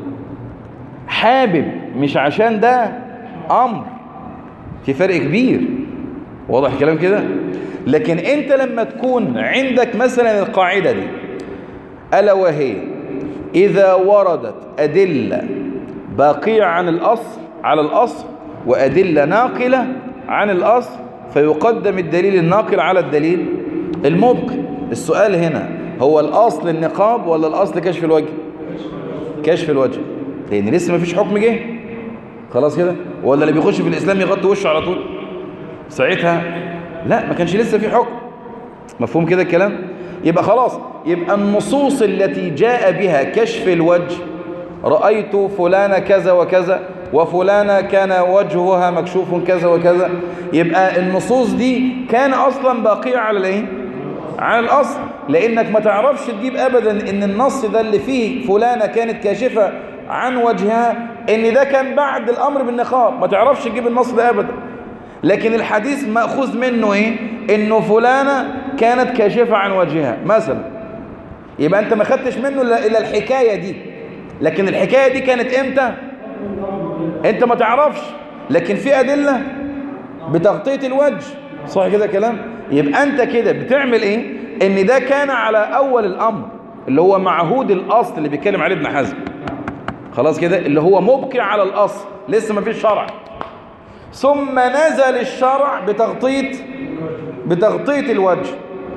حابب مش عشان ده أمر في فرق كبير واضح الكلام كده لكن انت لما تكون عندك مثلا القاعدة دي ألا وهي إذا وردت أدلة باقية عن الأصل على الأصل وأدلة ناقلة عن الأصل فيقدم الدليل الناقل على الدليل المبقي السؤال هنا هو الأصل النقاب ولا الأصل كشف الوجه كشف الوجه لأن لسه ما فيش حكم جه خلاص كده ولا اللي بيخش في الإسلام يغطي وشه على طول ساعتها لا ما كانش لسه في حكم مفهوم كده الكلام يبقى خلاص يبقى النصوص التي جاء بها كشف الوجه رأيت فلان كذا وكذا وفلانة كان وجهها مكشوف كذا وكذا يبقى النصوص دي كان أصلا باقية على الايه على الأصل لأنك ما تعرفش تجيب أبدا إن النص ده اللي فيه فلانة كانت كاشفة عن وجهها إن ده كان بعد الأمر بالنقاب ما تعرفش تجيب النص ده أبدا لكن الحديث مأخوذ منه إيه إنه فلانة كانت كاشفة عن وجهها مثلا يبقى أنت ما خدتش منه إلا الحكاية دي لكن الحكاية دي كانت إمتى أنت ما تعرفش لكن في أدلة بتغطية الوجه صح كده كلام يبقى أنت كده بتعمل إيه إن ده كان على أول الأمر اللي هو معهود الأصل اللي بيتكلم عليه ابن حزم خلاص كده اللي هو مبقي على الأصل لسه ما فيش شرع ثم نزل الشرع بتغطية بتغطية الوجه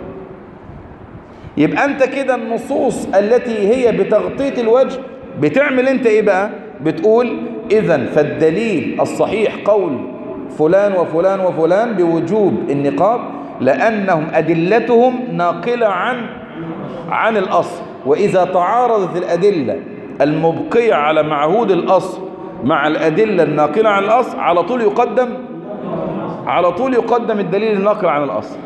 يبقى انت كده النصوص التي هي بتغطية الوجه بتعمل انت ايه بقى بتقول اذا فالدليل الصحيح قول فلان وفلان وفلان بوجوب النقاب لانهم ادلتهم ناقلة عن عن الاصل واذا تعارضت الادلة المبقية على معهود الاصل مع الادلة الناقلة عن الاصل على طول يقدم على طول يقدم الدليل الناقل عن الاصل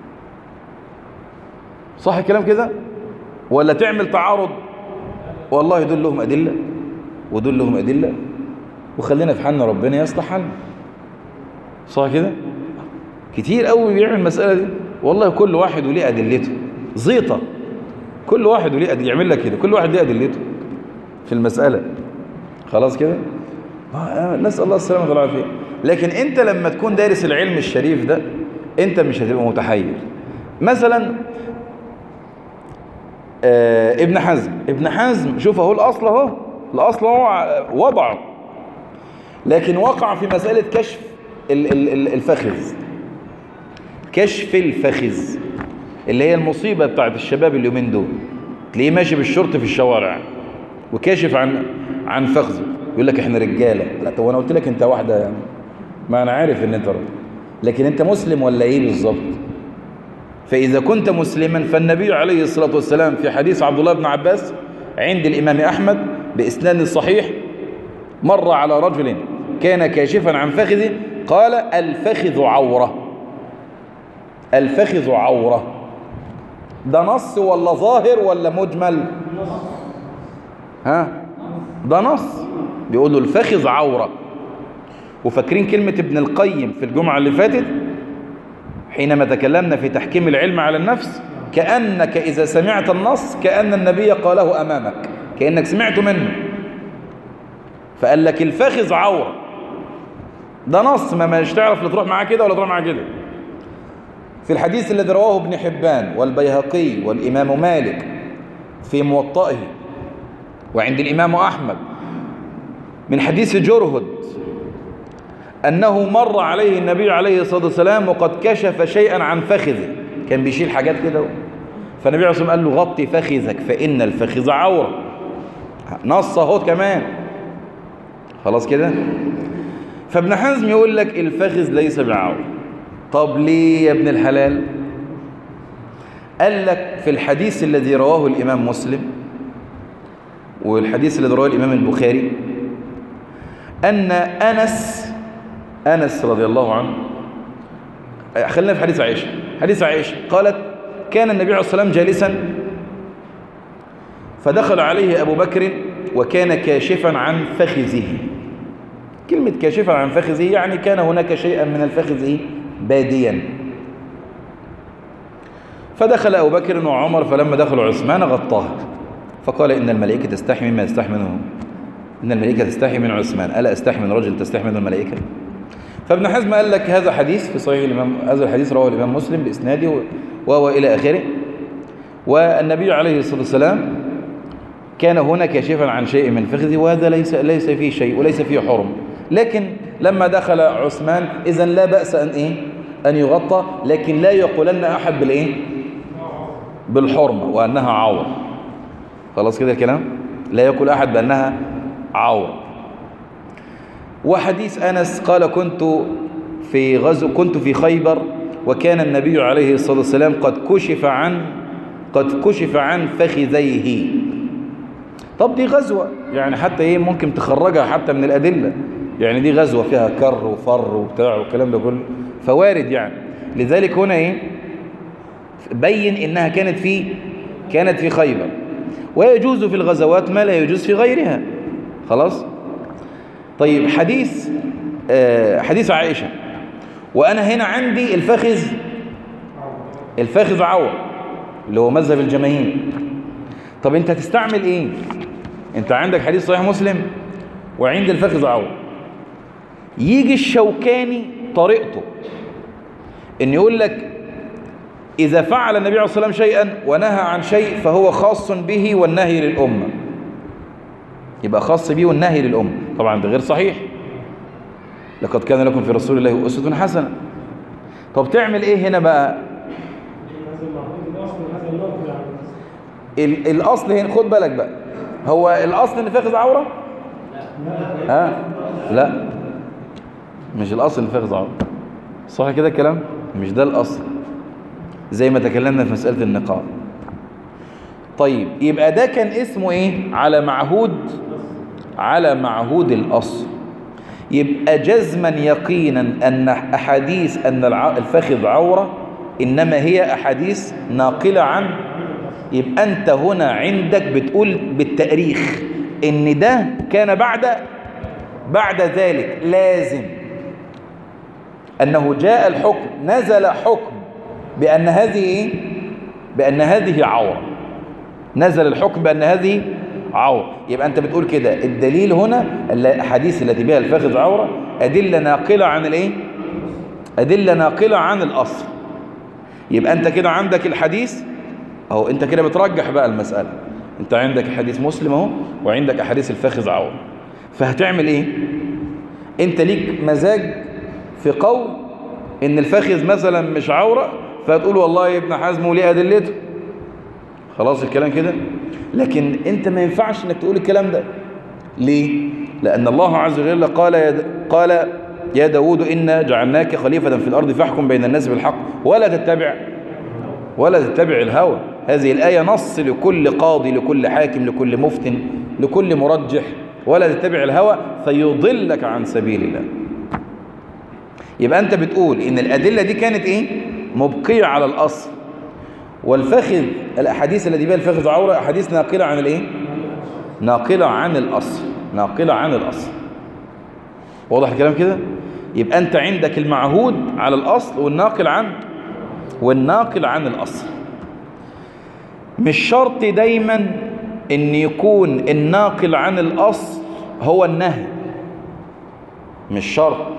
صح الكلام كده ولا تعمل تعارض والله دول لهم أدلة ودول لهم أدلة وخلينا في حالنا ربنا يصلح حالنا صح كده كتير قوي بيعمل المسألة دي والله كل واحد وليه أدلته زيطة كل واحد وليه أدلة يعمل لك كده كل واحد ليه أدلته في المسألة خلاص كده نسأل الله السلامة والعافية لكن انت لما تكون دارس العلم الشريف ده انت مش هتبقى متحير مثلا آه ابن حزم ابن حزم شوف اهو الاصل اهو الاصل اهو وضعه لكن وقع في مسألة كشف الفخذ كشف الفخذ اللي هي المصيبة بتاعت الشباب اليومين دول تلاقيه ماشي بالشرط في الشوارع وكاشف عن عن فخذه يقول لك احنا رجاله لا طب انا قلت لك انت واحده يعني ما انا عارف ان انت راجل لكن انت مسلم ولا ايه بالظبط فإذا كنت مسلما فالنبي عليه الصلاة والسلام في حديث عبد الله بن عباس عند الإمام أحمد بإسناد صحيح مر على رجل كان كاشفا عن فخذه قال الفخذ عورة الفخذ عورة ده نص ولا ظاهر ولا مجمل ها ده نص بيقول له الفخذ عورة وفاكرين كلمة ابن القيم في الجمعة اللي فاتت حينما تكلمنا في تحكيم العلم على النفس كأنك إذا سمعت النص كأن النبي قاله أمامك كأنك سمعت منه فقال لك الفخذ عورة ده نص ما مش تعرف لا تروح معاه كده ولا تروح معاه كده في الحديث الذي رواه ابن حبان والبيهقي والإمام مالك في موطئه وعند الإمام أحمد من حديث جرهد أنه مر عليه النبي عليه الصلاة والسلام وقد كشف شيئا عن فخذه كان بيشيل حاجات كده فالنبي عليه الصلاة والسلام قال له غطي فخذك فإن الفخذ عورة نص اهو كمان خلاص كده فابن حزم يقول لك الفخذ ليس بعورة طب ليه يا ابن الحلال قال لك في الحديث الذي رواه الإمام مسلم والحديث الذي رواه الإمام البخاري أن أنس أنس رضي الله عنه خلينا في حديث عائشة حديث عائشة قالت كان النبي عليه الصلاة والسلام جالسا فدخل عليه أبو بكر وكان كاشفا عن فخذه كلمة كاشفا عن فخذه يعني كان هناك شيئا من الفخذ باديا فدخل أبو بكر وعمر فلما دخلوا عثمان غطاه فقال إن الملائكة تستحي مما يستحي منه إن الملائكة تستحي من عثمان ألا أستحي من رجل تستحي منه الملائكة فابن حزم قال لك هذا حديث في صحيح الإمام هذا الحديث رواه الإمام مسلم بإسناده وهو إلى آخره والنبي عليه الصلاة والسلام كان هنا كاشفا عن شيء من فخذه وهذا ليس ليس فيه شيء وليس فيه حرم لكن لما دخل عثمان اذا لا باس ان ايه ان يغطى لكن لا يقولن احد بالايه بالحرمه وانها عور خلاص كده الكلام لا يقول احد بانها عور وحديث انس قال كنت في غزو كنت في خيبر وكان النبي عليه الصلاه والسلام قد كشف عن قد كشف عن فخذيه طب دي غزوة يعني حتى ايه ممكن تخرجها حتى من الأدلة يعني دي غزوة فيها كر وفر وبتاع والكلام ده كله فوارد يعني لذلك هنا ايه بين انها كانت في كانت في خيبر ويجوز في الغزوات ما لا يجوز في غيرها خلاص طيب حديث آه حديث عائشة وانا هنا عندي الفخذ الفخذ عور اللي هو مذهب الجماهير طب انت هتستعمل ايه انت عندك حديث صحيح مسلم وعند الفخذ عور يجي الشوكاني طريقته ان يقول لك اذا فعل النبي عليه الصلاه والسلام شيئا ونهى عن شيء فهو خاص به والنهي للامه يبقى خاص به والنهي للامه طبعا ده غير صحيح لقد كان لكم في رسول الله اسوه حسنه طب تعمل ايه هنا بقى ال- الاصل هنا خد بالك بقى هو الاصل ان فاخذ عوره ها لا مش الاصل ان فاخذ عوره صح كده الكلام مش ده الاصل زي ما تكلمنا في مساله النقاب طيب يبقى ده كان اسمه ايه على معهود على معهود الاصل يبقى جزما يقينا ان احاديث ان الع- الفخذ عوره انما هي احاديث ناقله عن يبقى انت هنا عندك بتقول بالتاريخ ان ده كان بعد بعد ذلك لازم انه جاء الحكم نزل حكم بان هذه ايه بان هذه عوره نزل الحكم بان هذه عوره يبقى انت بتقول كده الدليل هنا الاحاديث التي بها الفخذ عوره ادله ناقله عن الايه ادله ناقله عن الاصل يبقى انت كده عندك الحديث اهو انت كده بترجح بقى المسألة انت عندك حديث مسلم اهو وعندك احاديث الفاخذ عور فهتعمل ايه انت ليك مزاج في قول ان الفاخذ مثلا مش عورة فهتقول والله يا ابن حزم وليه ادلته خلاص الكلام كده لكن انت ما ينفعش انك تقول الكلام ده ليه لان الله عز وجل قال يا د... قال يا داود إنا جعلناك خليفة في الأرض فاحكم بين الناس بالحق ولا تتبع ولا تتبع الهوى هذه الآية نص لكل قاضي لكل حاكم لكل مفتن لكل مرجح ولا تتبع الهوى فيضلك عن سبيل الله يبقى أنت بتقول إن الأدلة دي كانت إيه مبقية على الأصل والفخذ الأحاديث التي بها الفخذ عورة أحاديث ناقلة عن الإيه ناقلة عن الأصل ناقلة عن الأصل واضح الكلام كده يبقى أنت عندك المعهود على الأصل والناقل عن والناقل عن الأصل مش شرط دايما ان يكون الناقل عن الأصل هو النهي مش شرط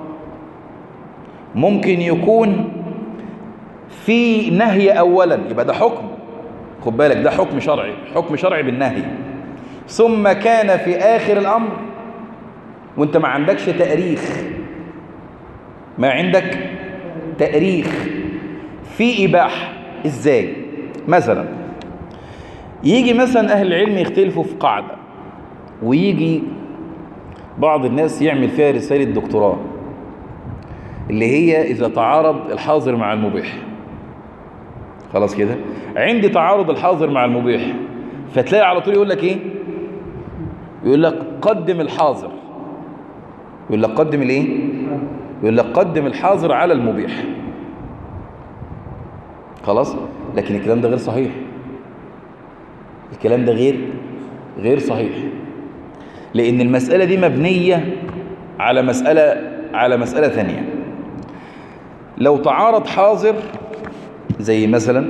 ممكن يكون في نهي أولا يبقى ده حكم خد بالك ده حكم شرعي حكم شرعي بالنهي ثم كان في آخر الأمر وانت ما عندكش تأريخ ما عندك تأريخ في إباحة إزاي مثلا يجي مثلا أهل العلم يختلفوا في قاعدة ويجي بعض الناس يعمل فيها رسالة دكتوراه اللي هي إذا تعارض الحاضر مع المبيح خلاص كده عندي تعارض الحاضر مع المبيح فتلاقي على طول يقول لك ايه يقول لك قدم الحاضر يقول لك قدم الايه يقول لك قدم الحاضر على المبيح خلاص لكن الكلام ده غير صحيح الكلام ده غير غير صحيح لان المسألة دي مبنية على مسألة على مسألة ثانية لو تعارض حاضر زي مثلا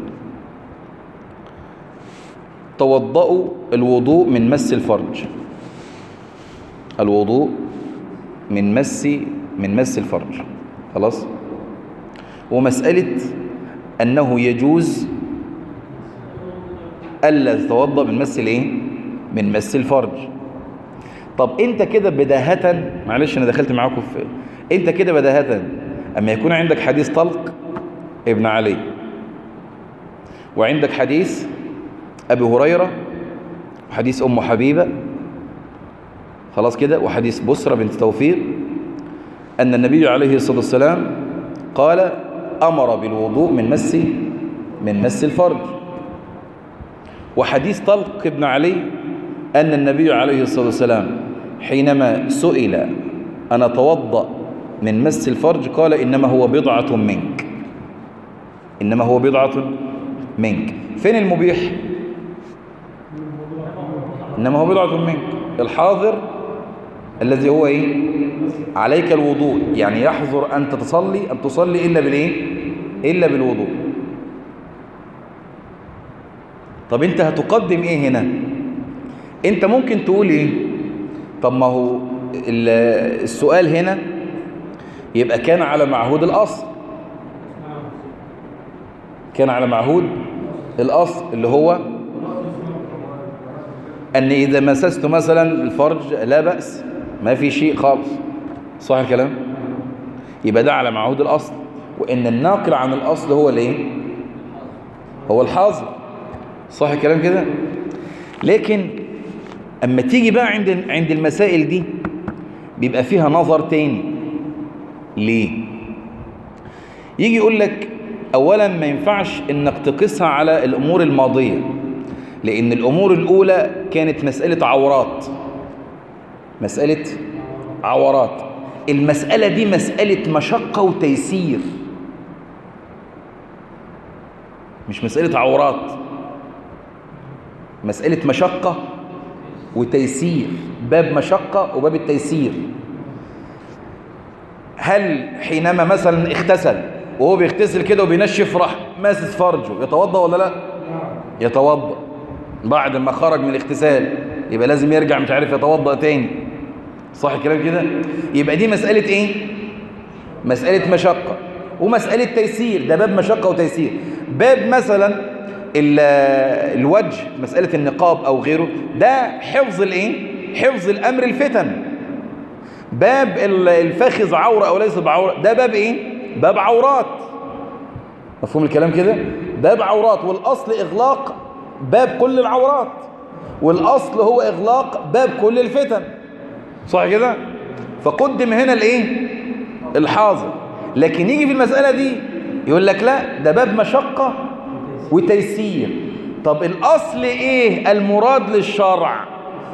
توضأوا الوضوء من مس الفرج الوضوء من مس من مس الفرج خلاص ومسألة أنه يجوز ألا تتوضأ من مس الايه من مس الفرج طب انت كده بداهة معلش انا دخلت معاكم في انت كده بداهة اما يكون عندك حديث طلق ابن علي وعندك حديث ابي هريرة وحديث ام حبيبة خلاص كده وحديث بسرة بنت توفيق ان النبي عليه الصلاة والسلام قال امر بالوضوء من مس من مس الفرج وحديث طلق ابن علي أن النبي عليه الصلاة والسلام حينما سئل أن أتوضأ من مس الفرج قال إنما هو بضعة منك إنما هو بضعة منك فين المبيح إنما هو بضعة منك الحاضر الذي هو إيه عليك الوضوء يعني يحظر أن تصلي أن تصلي إلا بالإيه إلا بالوضوء طب أنت هتقدم إيه هنا أنت ممكن تقول إيه طب ما هو السؤال هنا يبقى كان على معهود الأصل كان على معهود الأصل اللي هو أن إذا مسست مثلا الفرج لا بأس ما في شيء خالص صح الكلام يبقى ده على معهود الأصل وإن الناقل عن الأصل هو الايه هو الحاضر صح الكلام كده لكن أما تيجي بقى عند عند المسائل دي بيبقى فيها نظر تاني ليه يجي يقول لك أولا ما ينفعش إنك تقيسها على الأمور الماضية لأن الأمور الأولى كانت مسألة عورات مسألة عورات المسألة دي مسألة مشقة وتيسير مش مسألة عورات مسألة مشقة وتيسير باب مشقة وباب التيسير هل حينما مثلا اغتسل وهو بيغتسل كده وبينشف راح ماسس فرجه يتوضا ولا لا يتوضا بعد ما خرج من الاغتسال يبقى لازم يرجع مش عارف يتوضا تاني صح الكلام كده يبقى دي مسألة ايه مسألة مشقة ومسألة تيسير ده باب مشقة وتيسير باب مثلا الوجه مسألة النقاب او غيره ده حفظ الايه حفظ الامر الفتن باب الفخذ عورة او ليس بعورة ده باب ايه باب عورات مفهوم الكلام كده باب عورات والاصل اغلاق باب كل العورات والاصل هو اغلاق باب كل الفتن صح كده فقدم هنا الايه الحاضر لكن يجي في المسألة دي يقول لك لا ده باب مشقة وتيسير طب الاصل ايه المراد للشرع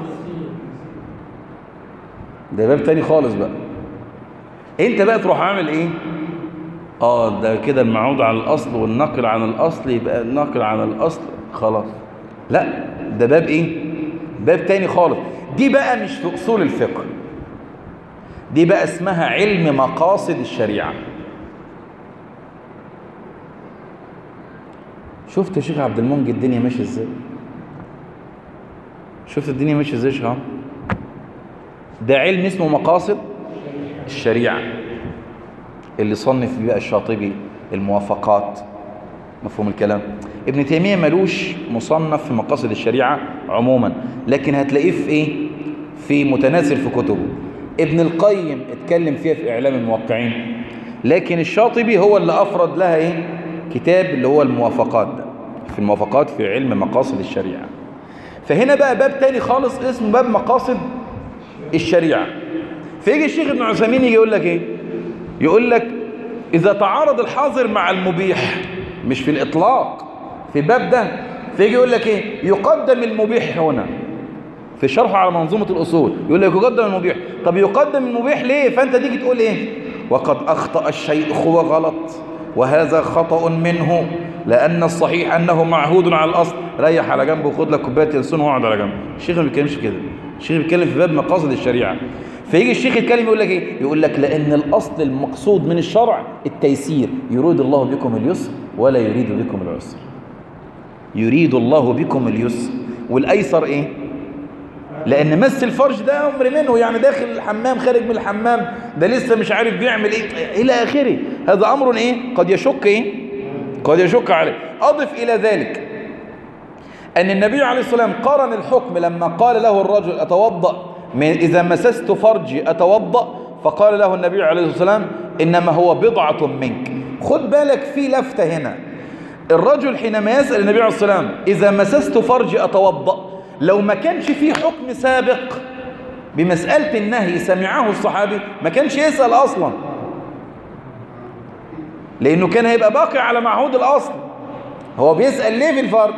ده باب تاني خالص بقى انت بقى تروح عامل ايه اه ده كده المعود عن الاصل والنقل عن الاصل يبقى النقل عن الاصل خلاص لا ده باب ايه باب تاني خالص دي بقى مش في اصول الفقه دي بقى اسمها علم مقاصد الشريعه شفت يا شيخ عبد المنجي الدنيا ماشيه ازاي شفت الدنيا ماشيه ازاي يا شيخ ده علم اسمه مقاصد الشريعه اللي صنف بقى الشاطبي الموافقات مفهوم الكلام ابن تيمية ملوش مصنف في مقاصد الشريعة عموما لكن هتلاقيه في ايه في متناثر في كتبه ابن القيم اتكلم فيها في اعلام الموقعين لكن الشاطبي هو اللي افرد لها ايه كتاب اللي هو الموافقات ده في الموافقات في علم مقاصد الشريعة فهنا بقى باب تاني خالص اسمه باب مقاصد الشريعة فيجي الشيخ ابن عثيمين يجي يقول لك ايه يقول لك إذا تعارض الحاظر مع المبيح مش في الإطلاق في باب ده فيجي يقول لك إيه يقدم المبيح هنا في شرحه على منظومة الأصول يقول لك يقدم المبيح طب يقدم المبيح ليه فأنت تيجي تقول إيه وقد أخطأ الشيخ وغلط وهذا خطأ منه لأن الصحيح أنه معهود على الأصل ريح على جنبه وخد لك كوباية ينسون واقعد على جنب الشيخ ما بيتكلمش كده الشيخ بيتكلم في باب مقاصد الشريعة فيجي الشيخ يتكلم يقول لك ايه يقول لك لان الاصل المقصود من الشرع التيسير يريد الله بكم اليسر ولا يريد بكم العسر يريد الله بكم اليسر والايسر ايه لان مس الفرج ده امر منه يعني داخل الحمام خارج من الحمام ده لسه مش عارف بيعمل ايه الى اخره هذا امر ايه قد يشك ايه قد يشك عليه اضف الى ذلك أن النبي عليه الصلاة والسلام قارن الحكم لما قال له الرجل أتوضأ من إذا مسست فرجي أتوضأ فقال له النبي عليه الصلاة والسلام إنما هو بضعة منك خد بالك في لفتة هنا الرجل حينما يسأل النبي عليه الصلاة والسلام إذا مسست فرجي أتوضأ لو ما كانش في حكم سابق بمسألة النهي سمعه الصحابي ما كانش يسأل أصلا لأنه كان هيبقى باقي على معهود الأصل هو بيسأل ليه في الفرج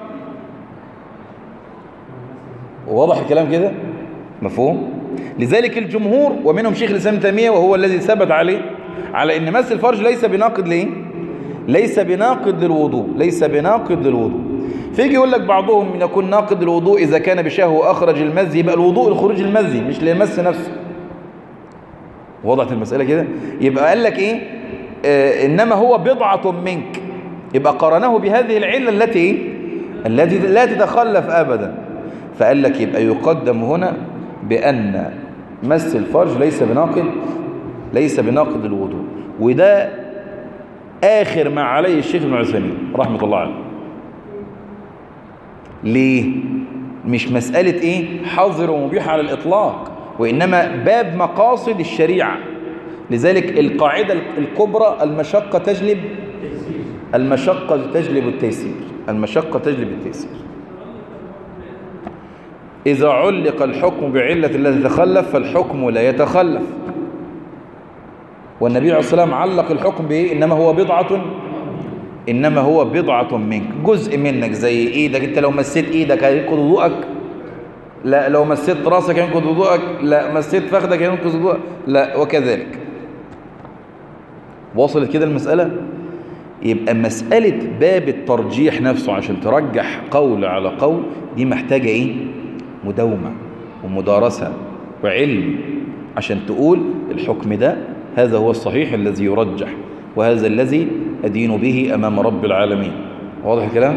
واضح الكلام كده مفهوم لذلك الجمهور ومنهم شيخ الإسلام تيمية وهو الذي ثبت عليه على أن مس الفرج ليس بناقض ليه ليس بناقض للوضوء ليس بناقض للوضوء فيجي يقول لك بعضهم يكون ناقض الوضوء إذا كان بشهوة أخرج المزي يبقى الوضوء الخروج المزي مش ليمس نفسه وضعت المسألة كده يبقى قال لك إيه آه إنما هو بضعة منك يبقى قرنه بهذه العلة التي إيه؟ التي لا تتخلف أبدا فقال لك يبقى يقدم هنا بأن مس الفرج ليس بناقض ليس بناقض الوضوء وده آخر ما عليه الشيخ ابن عثيمين رحمة الله عليه ليه مش مسألة ايه حظر ومبيح على الإطلاق وإنما باب مقاصد الشريعة لذلك القاعدة الكبرى المشقة تجلب المشقة تجلب التيسير المشقة تجلب التيسير إذا علق الحكم بعلة التي تخلف فالحكم لا يتخلف والنبي عليه الصلاة والسلام علق الحكم بإيه إنما هو بضعة إنما هو بضعة منك جزء منك زي إيدك أنت لو مسيت إيدك هينقض وضوءك لا لو مسيت راسك ينقض وضوءك لا مسيت فخدك ينقض وضوءك لا وكذلك وصلت كده المسألة يبقى مسألة باب الترجيح نفسه عشان ترجح قول على قول دي محتاجة إيه مداومة ومدارسة وعلم عشان تقول الحكم ده هذا هو الصحيح الذي يرجح وهذا الذي أدين به أمام رب العالمين واضح الكلام؟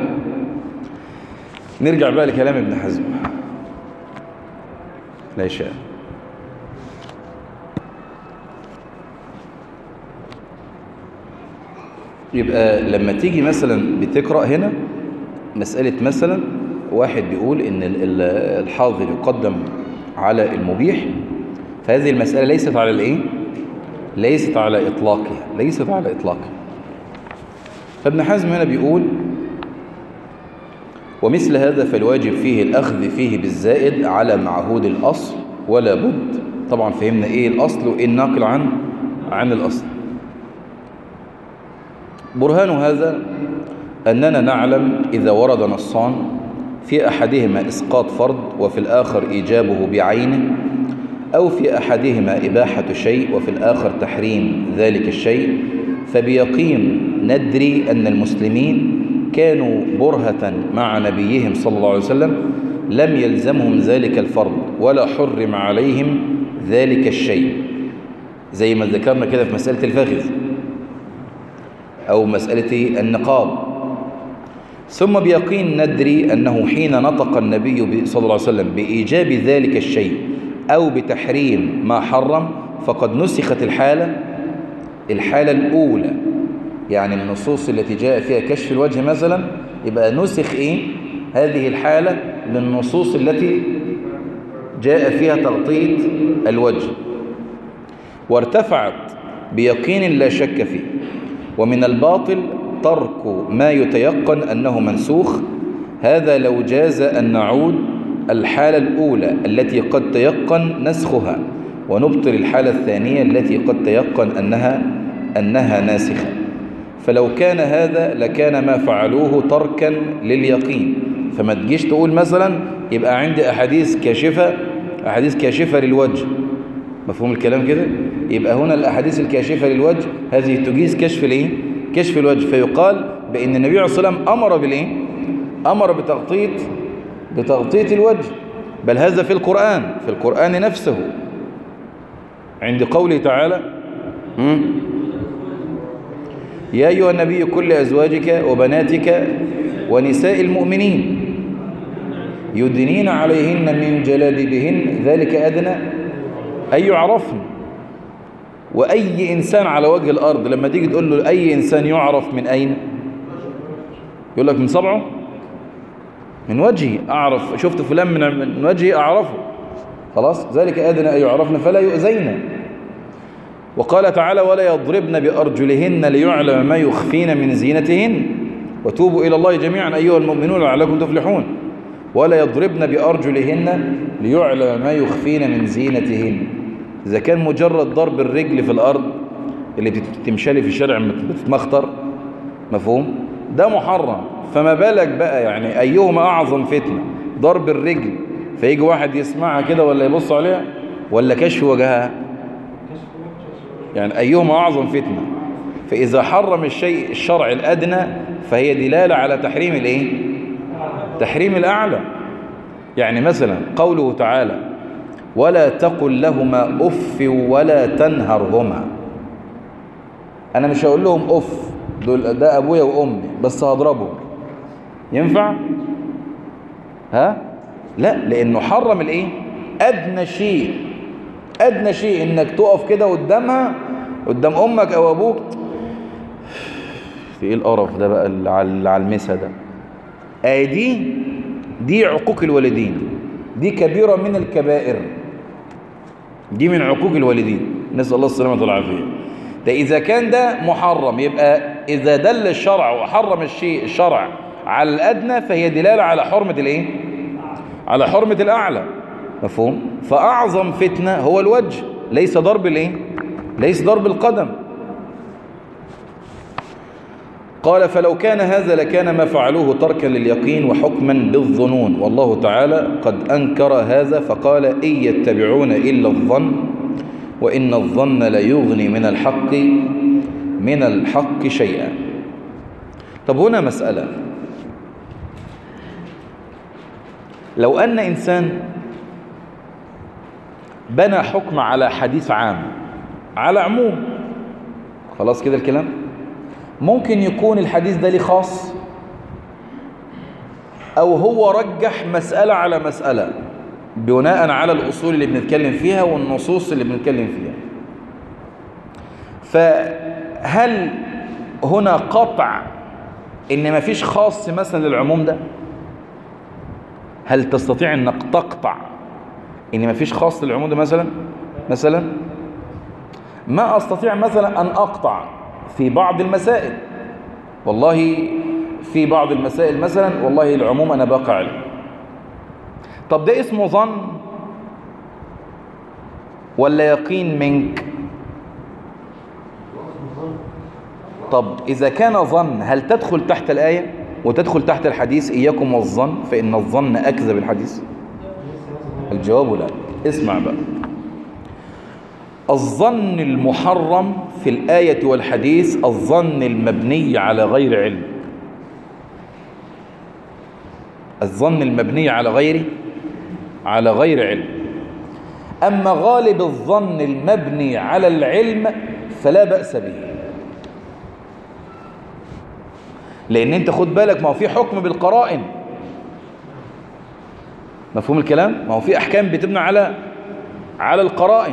نرجع بقى لكلام ابن حزم لا يشاء يبقى لما تيجي مثلا بتقرأ هنا مسألة مثلا واحد بيقول ان الحاضر يقدم على المبيح فهذه المسألة ليست على الايه ليست على اطلاقها ليست على اطلاقها فابن حزم هنا بيقول ومثل هذا فالواجب فيه الأخذ فيه بالزائد على معهود الأصل ولا بد طبعا فهمنا إيه الأصل وإيه الناقل عن عن الأصل برهان هذا أننا نعلم إذا ورد نصان في أحدهما إسقاط فرض وفي الآخر إيجابه بعينه أو في أحدهما إباحة شيء وفي الآخر تحريم ذلك الشيء فبيقين ندري أن المسلمين كانوا برهة مع نبيهم صلى الله عليه وسلم لم يلزمهم ذلك الفرض ولا حرم عليهم ذلك الشيء زي ما ذكرنا كده في مسألة الفخذ أو مسألة النقاب ثم بيقين ندري أنه حين نطق النبي صلى الله عليه وسلم بإيجاب ذلك الشيء أو بتحريم ما حرم فقد نسخت الحالة الحالة الأولى يعني النصوص التي جاء فيها كشف الوجه مثلا يبقى نسخ إيه هذه الحالة للنصوص التي جاء فيها تغطية الوجه وارتفعت بيقين لا شك فيه ومن الباطل ترك ما يتيقن أنه منسوخ هذا لو جاز أن نعود الحالة الأولى التي قد تيقن نسخها ونبطل الحالة الثانية التي قد تيقن أنها, أنها ناسخة فلو كان هذا لكان ما فعلوه تركا لليقين فما تجيش تقول مثلا يبقى عندي أحاديث كاشفة أحاديث كاشفة للوجه مفهوم الكلام كده يبقى هنا الأحاديث الكاشفة للوجه هذه تجيز كشف الايه كشف الوجه فيقال بأن النبي عليه الصلاة والسلام أمر بالايه أمر بتغطية بتغطية الوجه بل هذا في القرآن في القرآن نفسه عند قوله تعالى يا أيها النبي كل أزواجك وبناتك ونساء المؤمنين يدنين عليهن من جلابيبهن ذلك أدنى أن يعرفن وأي إنسان على وجه الأرض لما تيجي تقول له أي إنسان يعرف من أين يقول لك من صبعه من وجهي أعرف شفت فلان من من وجهي أعرفه خلاص ذلك أدنى أن يعرفن فلا يؤذين وقال تعالى ولا يضربن بأرجلهن ليعلم ما يخفين من زينتهن وتوبوا إلى الله جميعا أيها المؤمنون لعلكم تفلحون ولا يضربن بأرجلهن ليعلم ما يخفين من زينتهن إذا كان مجرد ضرب الرجل في الأرض اللي بتمشالي في الشارع بتتمخطر مفهوم ده محرم فما بالك بقى يعني أيهما أعظم فتنة ضرب الرجل فيجي واحد يسمعها كده ولا يبص عليها ولا كشف وجهها يعني أيهما أعظم فتنة فإذا حرم الشيء الشرع الأدنى فهي دلالة على تحريم الإيه؟ تحريم الأعلى يعني مثلا قوله تعالى ولا تقل لهما أف ولا تنهرهما أنا مش هقول لهم أف دول ده أبويا وأمي بس هضربهم ينفع؟ ها؟ لا لأنه حرم الإيه؟ أدنى شيء أدنى شيء إنك تقف كده قدامها قدام أمك أو أبوك في إيه القرف ده بقى اللي على على المسا ده آه دي دي عقوق الوالدين دي كبيرة من الكبائر دي من عقوق الوالدين نسأل الله السلامة والعافية ده إذا كان ده محرم يبقى إذا دل الشرع وحرم الشيء الشرع على الأدنى فهي دلالة على حرمة الإيه؟ على حرمة الأعلى مفهوم؟ فأعظم فتنة هو الوجه ليس ضرب الإيه؟ ليس ضرب القدم قال فلو كان هذا لكان ما فعلوه تركا لليقين وحكما بالظنون والله تعالى قد أنكر هذا فقال إن يتبعون إلا الظن وإن الظن لا يغني من الحق من الحق شيئا طب هنا مسألة لو أن إنسان بنى حكم على حديث عام على عموم خلاص كده الكلام ممكن يكون الحديث ده ليه خاص أو هو رجح مسألة على مسألة بناء على الأصول اللي بنتكلم فيها والنصوص اللي بنتكلم فيها فهل هنا قطع ان مفيش خاص مثلا للعموم ده هل تستطيع انك تقطع ان مفيش خاص للعموم ده مثلا مثلا ما استطيع مثلا ان اقطع في بعض المسائل والله في بعض المسائل مثلا والله العموم انا باقي عليه طب ده اسمه ظن ولا يقين منك طب إذا كان ظن هل تدخل تحت الآية وتدخل تحت الحديث إياكم والظن فإن الظن أكذب الحديث الجواب لا اسمع بقى الظن المحرم في الآية والحديث الظن المبني على غير علم الظن المبني على غير على غير علم أما غالب الظن المبني على العلم فلا بأس به لأن أنت خد بالك ما هو في حكم بالقرائن مفهوم الكلام؟ ما هو في أحكام بتبنى على على القرائن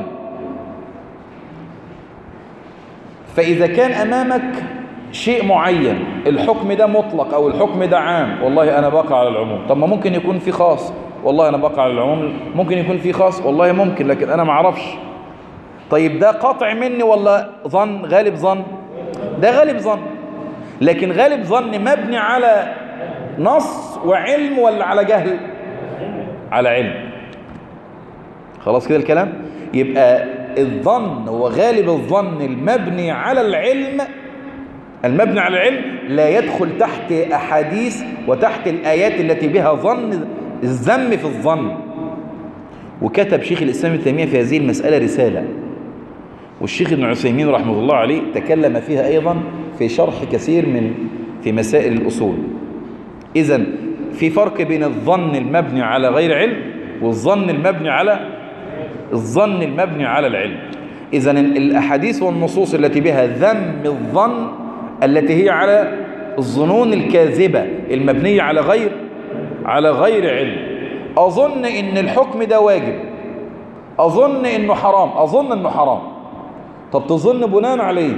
فإذا كان أمامك شيء معين الحكم ده مطلق أو الحكم ده عام والله أنا باقي على العموم طب ما ممكن يكون في خاص والله أنا باقي على العموم ممكن يكون في خاص والله ممكن لكن أنا ما اعرفش طيب ده قطع مني ولا ظن غالب ظن ده غالب ظن لكن غالب ظن مبني على نص وعلم ولا على جهل على علم خلاص كده الكلام يبقى الظن هو غالب الظن المبني على العلم المبني على العلم لا يدخل تحت أحاديث وتحت الآيات التي بها ظن الذم في الظن وكتب شيخ الإسلام ابن تيمية في هذه المسألة رسالة والشيخ ابن عثيمين رحمه الله عليه تكلم فيها أيضا في شرح كثير من في مسائل الأصول إذا في فرق بين الظن المبني على غير علم والظن المبني على الظن المبني على العلم إذا الأحاديث والنصوص التي بها ذم الظن التي هي على الظنون الكاذبة المبنية على غير على غير علم أظن إن الحكم ده واجب أظن إنه حرام أظن إنه حرام طب تظن بناء عليه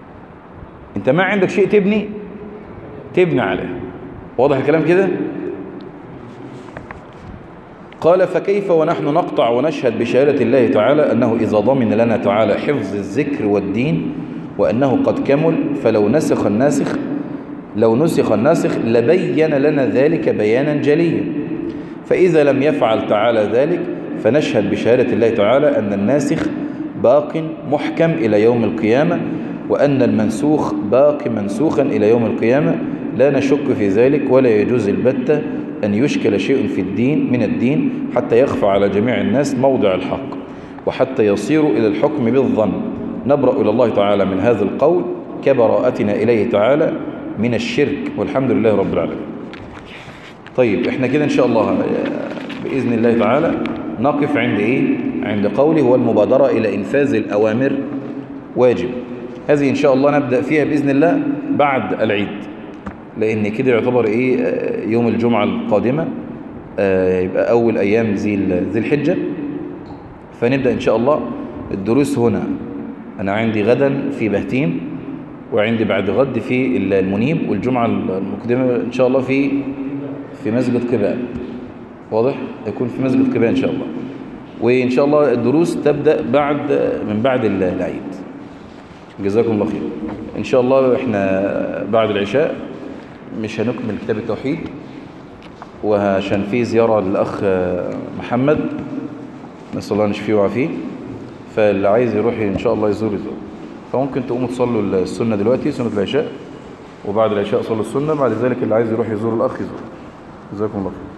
أنت ما عندك شيء تبني تبني عليه واضح الكلام كده قال فكيف ونحن نقطع ونشهد بشهادة الله تعالى أنه إذا ضمن لنا تعالى حفظ الذكر والدين وأنه قد كمل فلو نسخ الناسخ لو نسخ الناسخ لبين لنا ذلك بيانا جليا فإذا لم يفعل تعالى ذلك فنشهد بشهادة الله تعالى أن الناسخ باق محكم إلى يوم القيامة وأن المنسوخ باق منسوخا إلى يوم القيامة لا نشك في ذلك ولا يجوز البتة أن يشكل شيء في الدين من الدين حتى يخفى على جميع الناس موضع الحق وحتى يصيروا إلى الحكم بالظن نبرأ إلى الله تعالى من هذا القول كبراءتنا إليه تعالى من الشرك والحمد لله رب العالمين طيب احنا كده ان شاء الله بإذن الله تعالى نقف عند ايه عند قوله هو المبادرة الى انفاذ الاوامر واجب هذه ان شاء الله نبدأ فيها بإذن الله بعد العيد لان كده يعتبر ايه يوم الجمعة القادمة يبقى اول ايام ذي ذي الحجة فنبدأ ان شاء الله الدروس هنا انا عندي غدا في بهتيم وعندي بعد غد في المنيب والجمعة المقدمة ان شاء الله في في مسجد قباء واضح يكون في مسجد قباء ان شاء الله وان شاء الله الدروس تبدأ بعد من بعد العيد جزاكم الله خير ان شاء الله احنا بعد العشاء مش هنكمل كتاب التوحيد وعشان في زيارة للأخ محمد نسأل الله نشفيه وعافيه فاللي عايز يروح إن شاء الله يزور يزور فممكن تقوموا تصلوا السنة دلوقتي سنة العشاء وبعد العشاء صلوا السنة بعد ذلك اللي عايز يروح يزور الأخ يزور جزاكم الله خير